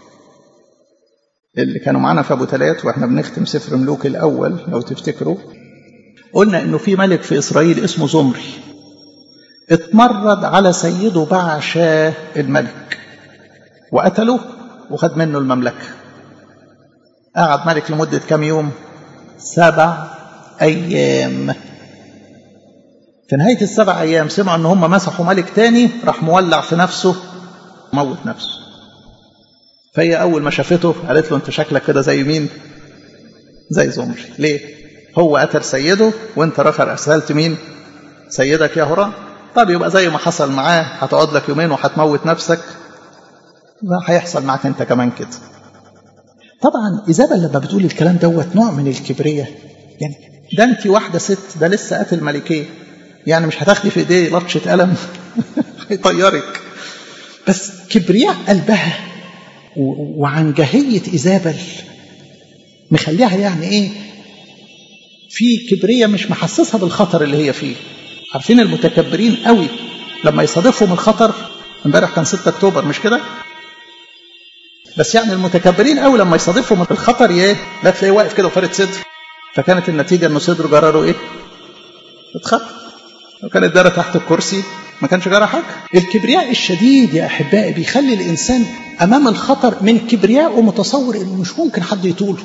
اللي كانوا معانا في ابو تلات واحنا بنختم سفر ملوك الاول لو تفتكروا قلنا انه في ملك في اسرائيل اسمه زمري اتمرد على سيده بعشا الملك وقتله وخد منه المملكه قعد ملك لمده كام يوم سبع ايام في نهايه السبع ايام سمعوا ان هم مسحوا ملك تاني راح مولع في نفسه موت نفسه فهي أول ما شافته قالت له أنت شكلك كده زي مين؟ زي زمري، ليه؟ هو قتل سيده وأنت رخر أرسلت مين؟ سيدك يا هرام. طب يبقى زي ما حصل معاه هتقعد لك يومين وهتموت نفسك لا هيحصل معاك أنت كمان كده. طبعا إيزابل لما بتقول الكلام دوت نوع من الكبرية يعني ده أنت واحدة ست ده لسه قاتل ملكية يعني مش هتاخدي في إيديه لطشة قلم هيطيرك بس كبرياء قلبها وعن جهية إيزابل مخليها يعني إيه في كبرية مش محسسها بالخطر اللي هي فيه عارفين المتكبرين قوي لما يصادفهم الخطر امبارح كان 6 اكتوبر مش كده بس يعني المتكبرين قوي لما يصادفهم الخطر ايه لا تلاقيه واقف كده وفارد صدر فكانت النتيجه انه صدره جرره ايه اتخطف لو كانت دارة تحت الكرسي ما كانش جرى حاجه الكبرياء الشديد يا احبائي بيخلي الانسان امام الخطر من كبرياء ومتصور انه مش ممكن حد يطوله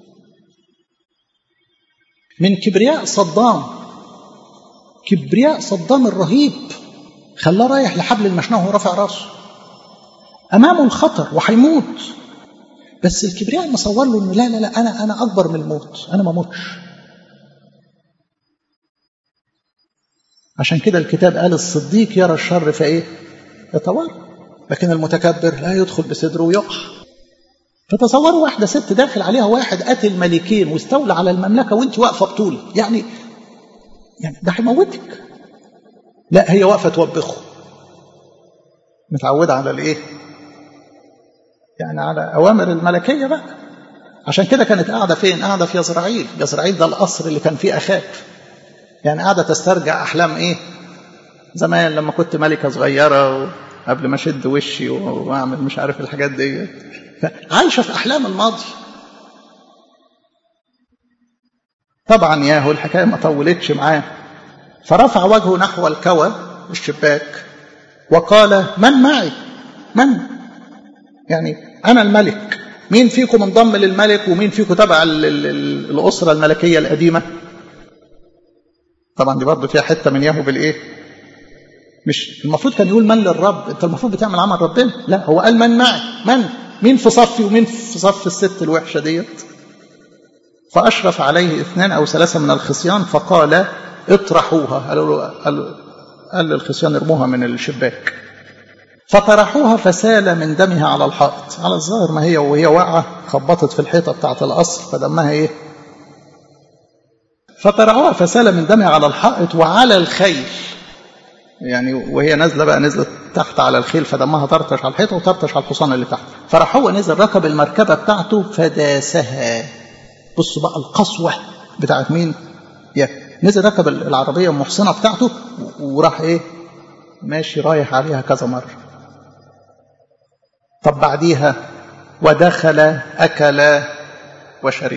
من كبرياء صدام كبرياء صدام الرهيب خلاه رايح لحبل المشنقه وهو رافع راسه امامه الخطر وهيموت بس الكبرياء مصور له انه لا لا لا انا انا اكبر من الموت انا ما اموتش عشان كده الكتاب قال الصديق يرى الشر فايه يتوارى لكن المتكبر لا يدخل بصدره ويقع فتصوروا واحده ست داخل عليها واحد قتل ملكين واستولى على المملكه وانت واقفه بطولي يعني يعني ده هيموتك لا هي واقفه توبخه متعوده على الايه يعني على اوامر الملكيه بقى عشان كده كانت قاعده فين قاعده في يزرعيل يزرعيل ده القصر اللي كان فيه اخاب يعني قاعده تسترجع احلام ايه زمان لما كنت ملكه صغيره قبل ما اشد وشي واعمل مش عارف الحاجات دي فعايشة في أحلام الماضي طبعا ياهو الحكاية ما طولتش معاه فرفع وجهه نحو الكوى الشباك وقال من معي من يعني أنا الملك مين فيكم انضم للملك ومين فيكم تبع الأسرة الملكية القديمة طبعا دي برضه فيها حتة من ياهو بالإيه مش المفروض كان يقول من للرب انت المفروض بتعمل عمل ربنا لا هو قال من معي من مين في صفي ومين في صف الست الوحشة ديت فأشرف عليه اثنان أو ثلاثة من الخصيان فقال اطرحوها قالوا له قال, قال للخصيان ارموها من الشباك فطرحوها فسال من دمها على الحائط على الظاهر ما هي وهي واقعة خبطت في الحيطة بتاعة القصر فدمها ايه فطرحوها فسال من دمها على الحائط وعلى الخيل يعني وهي نازله بقى نزلت تحت على الخيل فدمها طرطش على الحيطه وطرطش على الحصان اللي تحت فراح هو نزل ركب المركبه بتاعته فداسها بصوا بقى القسوه بتاعت مين؟ يا نزل ركب العربيه المحصنه بتاعته وراح ايه؟ ماشي رايح عليها كذا مره. طب بعديها ودخل اكل وشرب.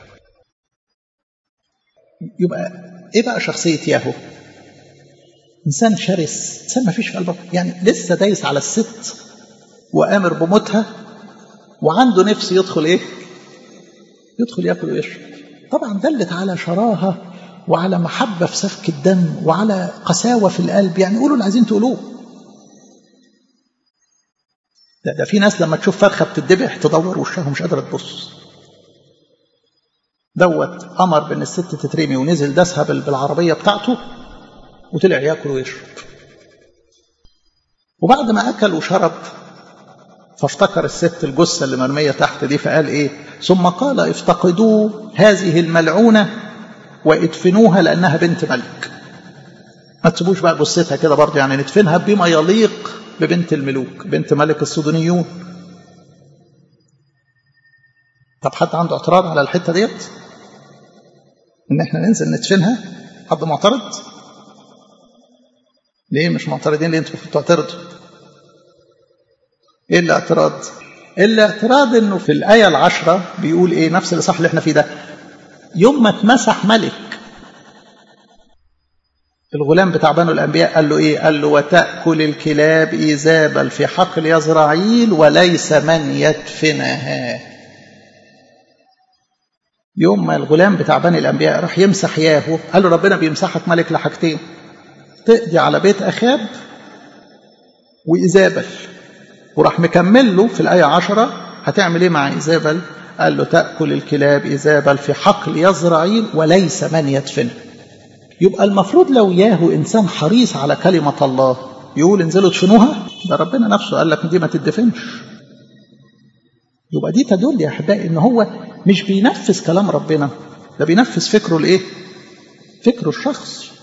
يبقى ايه بقى شخصيه ياهو؟ انسان شرس انسان ما فيش في قلبه يعني لسه دايس على الست وامر بموتها وعنده نفس يدخل ايه يدخل ياكل ويشرب طبعا دلت على شراهه وعلى محبه في سفك الدم وعلى قساوه في القلب يعني قولوا اللي عايزين تقولوه ده, ده في ناس لما تشوف فرخه بتدبح تدور وشها مش قادره تبص دوت امر بان الست تترمي ونزل داسها بالعربيه بتاعته وطلع ياكل ويشرب وبعد ما اكل وشرب فافتكر الست الجثه اللي مرميه تحت دي فقال ايه ثم قال افتقدوا هذه الملعونه وادفنوها لانها بنت ملك ما تسيبوش بقى جثتها كده برضه يعني ندفنها بما يليق ببنت الملوك بنت ملك الصدنيون طب حد عنده اعتراض على الحته ديت ان احنا ننزل ندفنها حد معترض ليه مش معترضين ليه انتوا بتعترضوا ايه الاعتراض الاعتراض انه في الايه العشرة بيقول ايه نفس الاصحاح اللي احنا فيه ده يوم ما اتمسح ملك الغلام بتاع بنو الانبياء قال له ايه قال له وتاكل الكلاب ايزابل في حقل يزرعيل وليس من يدفنها يوم ما الغلام بتاع بني الانبياء راح يمسح ياهو قال له ربنا بيمسحك ملك لحاجتين تقضي على بيت أخاب وإيزابل وراح مكمل له في الآية عشرة هتعمل إيه مع إيزابل قال له تأكل الكلاب إيزابل في حقل يزرعيل وليس من يدفن يبقى المفروض لو ياهو إنسان حريص على كلمة الله يقول انزلوا ادفنوها ده ربنا نفسه قال لك دي ما تدفنش يبقى دي تدل يا أحبائي إن هو مش بينفذ كلام ربنا ده بينفذ فكره الإيه؟ فكره الشخص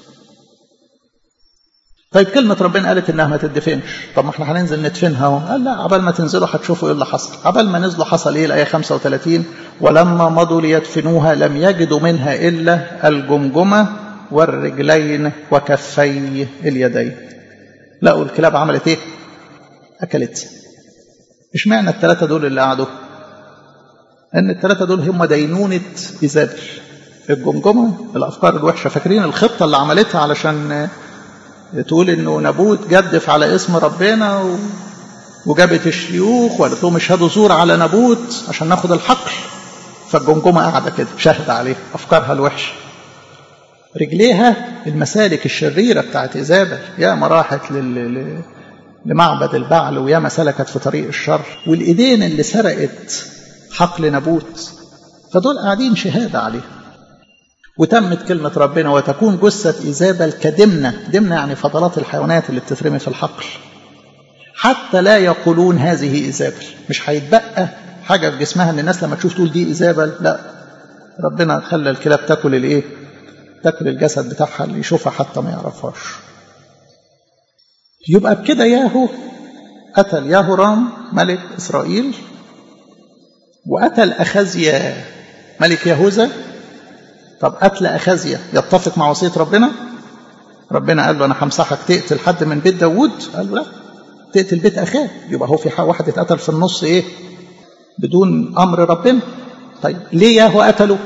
طيب كلمة ربنا قالت إنها ما تدفنش طب ما احنا هننزل ندفنها اهو قال لا عبال ما تنزلوا هتشوفوا إيه اللي حصل عبال ما نزلوا حصل إيه الآية 35 ولما مضوا ليدفنوها لم يجدوا منها إلا الجمجمة والرجلين وكفي اليدين لقوا الكلاب عملت إيه أكلت اشمعنى الثلاثة دول اللي قعدوا أن الثلاثة دول هم دينونة إيزابل الجمجمة الأفكار الوحشة فاكرين الخطة اللي عملتها علشان تقول انه نابوت جدف على اسم ربنا و... وجابت الشيوخ وقالت لهم اشهدوا زور على نابوت عشان ناخد الحقل فالجمجمه قاعده كده شاهده عليه افكارها الوحشه رجليها المسالك الشريره بتاعت ايزابل يا ما راحت لل... لمعبد البعل ويا ما سلكت في طريق الشر والايدين اللي سرقت حقل نابوت فدول قاعدين شهاده عليه وتمت كلمة ربنا وتكون جثة إيزابل كدمنة دمنة يعني فضلات الحيوانات اللي بتترمي في الحقل حتى لا يقولون هذه إيزابل مش هيتبقى حاجة في جسمها ان الناس لما تشوف تقول دي إيزابل لا ربنا خلى الكلاب تاكل الايه تاكل الجسد بتاعها اللي يشوفها حتى ما يعرفهاش يبقى بكده ياهو قتل ياهو رام ملك إسرائيل وقتل أخزيا ملك يهوذا طب قتل أخزيا يتفق مع وصية ربنا ربنا قال له أنا همسحك تقتل حد من بيت داوود قال له لا تقتل بيت أخاه يبقى هو في واحد اتقتل في النص إيه بدون امر ربنا طيب ليه ياهو قتله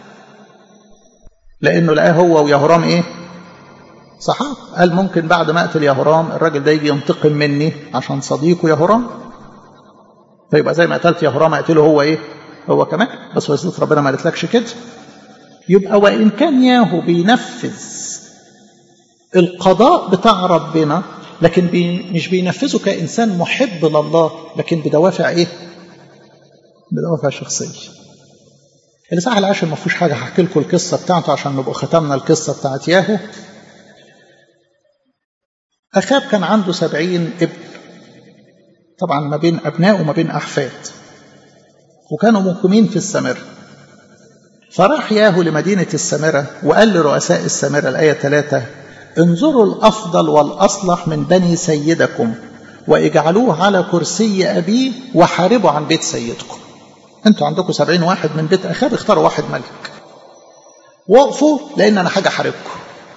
لانه لقاه هو ويهورام ايه صحاب قال ممكن بعد ما اقتل يهورام الراجل ده يجي ينتقم مني عشان صديقه يهورام فيبقى زي ما قتلت يهورام اقتله هو ايه هو كمان بس وسيله ربنا ما قالتلكش كده يبقى وان كان ياهو بينفذ القضاء بتاع ربنا لكن بي مش بينفذه كانسان محب لله لكن بدوافع ايه بدوافع شخصيه الإصحاح العاشر ما فيهوش حاجة هحكي لكم القصة بتاعته عشان نبقى ختمنا القصة بتاعت ياهو أخاب كان عنده سبعين ابن طبعا ما بين أبناء وما بين أحفاد وكانوا مقيمين في السامرة فراح ياهو لمدينة السامرة وقال لرؤساء السامرة الآية ثلاثة انظروا الأفضل والأصلح من بني سيدكم واجعلوه على كرسي أبيه وحاربوا عن بيت سيدكم انتوا عندكم سبعين واحد من بيت أخاب اختاروا واحد ملك وقفوا لأن أنا حاجة حاربكم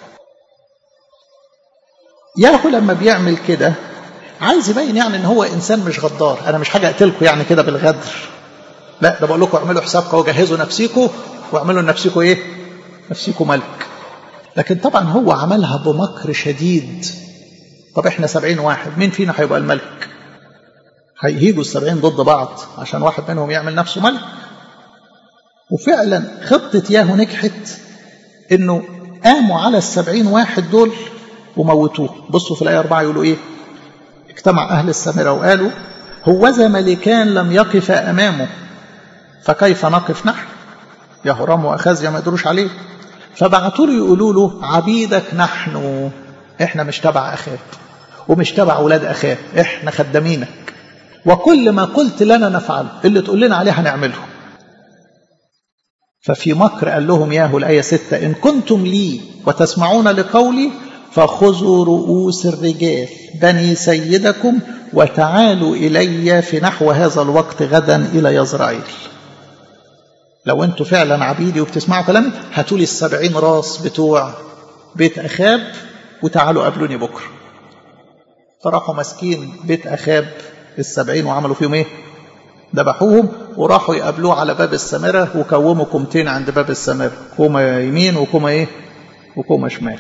ياهو لما بيعمل كده عايز يبين يعني ان هو انسان مش غدار انا مش حاجه اقتلكم يعني كده بالغدر لا ده بقول لكم اعملوا حسابكم وجهزوا نفسيكم واعملوا لنفسكم ايه نفسيكم ملك لكن طبعا هو عملها بمكر شديد طب احنا سبعين واحد مين فينا هيبقى الملك هيهيجوا السبعين ضد بعض عشان واحد منهم يعمل نفسه ملك وفعلا خطة ياهو نجحت انه قاموا على السبعين واحد دول وموتوه بصوا في الآية أربعة يقولوا إيه اجتمع أهل السامرة وقالوا هوذا ملكان لم يقف أمامه فكيف نقف نحن يا هرام وأخازيا ما يقدروش عليه فبعتوا له يقولوا له عبيدك نحن احنا مش تبع أخاب ومش تبع أولاد أخاب احنا خدامينك وكل ما قلت لنا نفعله اللي تقول لنا عليه هنعمله ففي مكر قال لهم ياهو الآية ستة إن كنتم لي وتسمعون لقولي فخذوا رؤوس الرجال بني سيدكم وتعالوا إلي في نحو هذا الوقت غدا إلى يزرعيل لو أنتوا فعلا عبيدي وبتسمعوا كلامي هاتوا لي السبعين راس بتوع بيت أخاب وتعالوا قابلوني بكرة فراحوا ماسكين بيت أخاب السبعين وعملوا فيهم إيه ذبحوهم وراحوا يقابلوه على باب السامرة وكوموا كومتين عند باب السامرة كومة يمين وكومة إيه وكومة شمال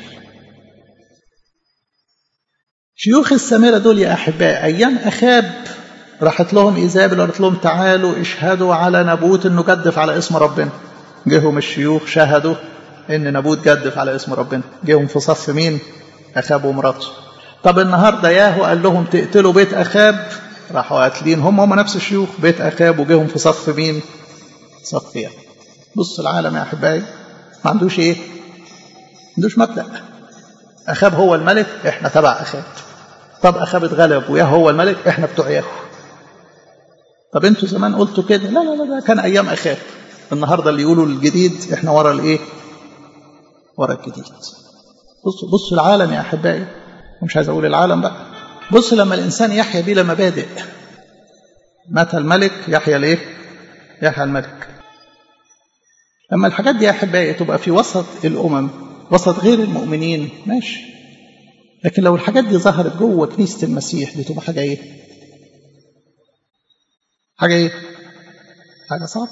شيوخ السامرة دول يا أحباء أيام أخاب راحت لهم إيزابل وقالت لهم تعالوا اشهدوا على نبوت إنه جدف على اسم ربنا جيهم الشيوخ شهدوا إن نبوت جدف على اسم ربنا جيهم في صف مين أخاب ومراته طب النهاردة ياهو قال لهم تقتلوا بيت أخاب راحوا قاتلين هم هم نفس الشيوخ بيت أخاب وجيهم في صف مين صف ياهو بص العالم يا أحبائي ما عندوش إيه ما عندوش مبدأ أخاب هو الملك إحنا تبع أخاب طب أخاب اتغلب وياه هو الملك إحنا بتوع ياهو طب أنتوا زمان قلتوا كده لا لا لا ده كان أيام أخاب النهاردة اللي يقولوا الجديد إحنا ورا الإيه ورا الجديد بصوا بصوا العالم يا أحبائي ومش عايز أقول العالم بقى بص لما الإنسان يحيا بلا مبادئ متى الملك يحيا ليه يحيا الملك لما الحاجات دي يا أحبائي تبقى في وسط الأمم وسط غير المؤمنين ماشي لكن لو الحاجات دي ظهرت جوه كنيسة المسيح دي تبقى حاجة ايه حاجة ايه حاجة صعبة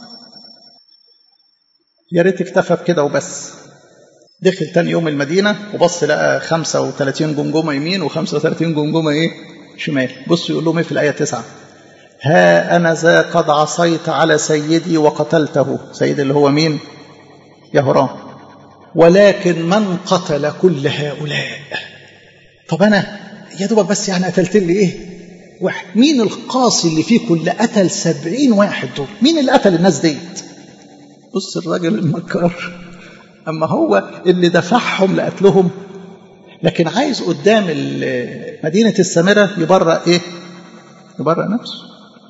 يا ريت اكتفى بكده وبس دخل تاني يوم المدينة وبص لقى 35 جمجمة يمين و35 جمجمة ايه شمال بص يقول لهم ايه في الآية 9 ها أنا ذا قد عصيت على سيدي وقتلته سيد اللي هو مين يهرام ولكن من قتل كل هؤلاء طب أنا يا دوبك بس يعني قتلت لي إيه واحد مين القاسي اللي فيكم اللي قتل سبعين واحد دول مين اللي قتل الناس ديت بص الراجل المكار أما هو اللي دفعهم لقتلهم لكن عايز قدام مدينة السامرة يبرأ إيه يبرأ نفسه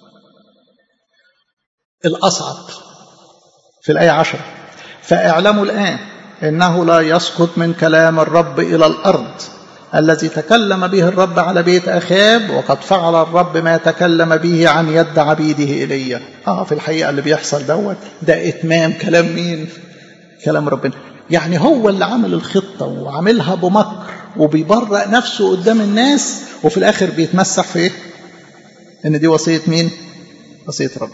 الأصعب في الآية عشرة فاعلموا الآن إنه لا يسقط من كلام الرب إلى الأرض الذي تكلم به الرب على بيت أخاب وقد فعل الرب ما تكلم به عن يد عبيده إلي آه في الحقيقة اللي بيحصل دوت ده إتمام كلام مين كلام ربنا يعني هو اللي عمل الخطة وعاملها بمكر وبيبرأ نفسه قدام الناس وفي الآخر بيتمسح في إيه إن دي وصية مين وصية ربنا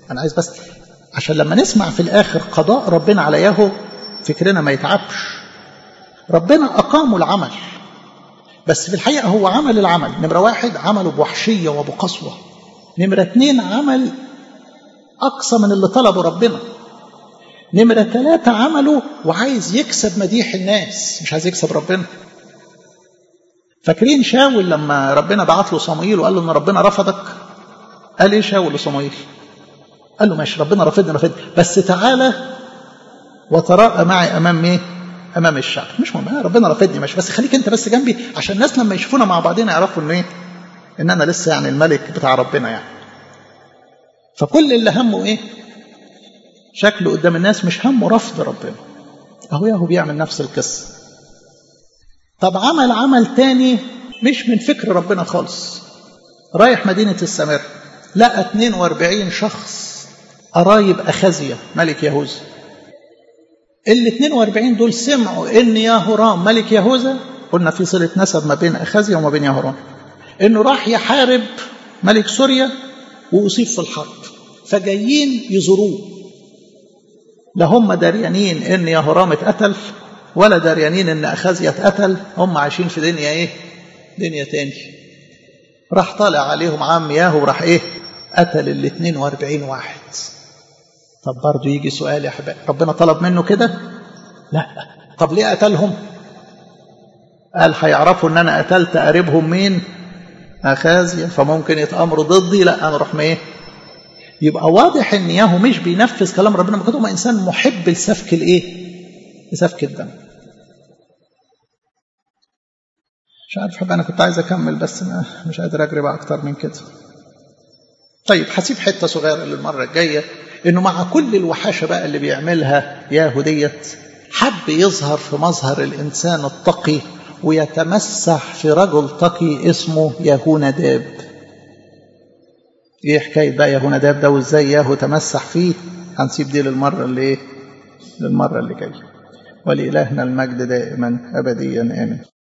انا عايز بس عشان لما نسمع في الاخر قضاء ربنا على ياهو فكرنا ما يتعبش ربنا اقاموا العمل بس في الحقيقه هو عمل العمل نمره واحد عمله بوحشيه وبقسوه نمره اتنين عمل اقصى من اللي طلبه ربنا نمرة ثلاثة عمله وعايز يكسب مديح الناس مش عايز يكسب ربنا فاكرين شاول لما ربنا بعت له صموئيل وقال له ان ربنا رفضك قال ايه شاول لصموئيل قال له ماشي ربنا رفضني رفضني بس تعالى وتراءى معي امام ايه امام الشعب مش مهم ربنا رفضني ماشي بس خليك انت بس جنبي عشان الناس لما يشوفونا مع بعضنا يعرفوا ان ايه ان انا لسه يعني الملك بتاع ربنا يعني فكل اللي همه ايه شكله قدام الناس مش همه رفض ربنا اهو ياهو بيعمل نفس القصه طب عمل عمل تاني مش من فكر ربنا خالص رايح مدينة السامرة لقى 42 شخص قرايب أخزية ملك يهوذا ال 42 دول سمعوا ان ياهورام ملك يهوذا قلنا في صلة نسب ما بين أخزية وما بين ياهورام انه راح يحارب ملك سوريا وأصيب في الحرب فجايين يزوروه لا هم داريانين ان يهورام اتقتل ولا داريانين ان اخازيا اتقتل هم عايشين في دنيا ايه دنيا تاني راح طالع عليهم عم ياهو راح ايه قتل ال 42 واحد طب برضه يجي سؤال يا حبايبي ربنا طلب منه كده لا طب ليه قتلهم قال هيعرفوا ان انا قتلت قريبهم مين اخازيا فممكن يتامروا ضدي لا انا اروح ايه يبقى واضح ان ياهو مش بينفذ كلام ربنا ما هو انسان محب لسفك الايه لسفك الدم مش عارف حب انا كنت عايز اكمل بس ما مش قادر اجري بقى اكتر من كده طيب هسيب حته صغيره للمره الجايه انه مع كل الوحاشه بقى اللي بيعملها ياهو ديت حب يظهر في مظهر الانسان التقي ويتمسح في رجل تقي اسمه يهونداب ايه حكايه بقى يهونداب ده وازاي ياهو تمسح فيه هنسيب دي للمره اللي ايه للمره اللي جايه ولإلهنا المجد دائما ابديا امين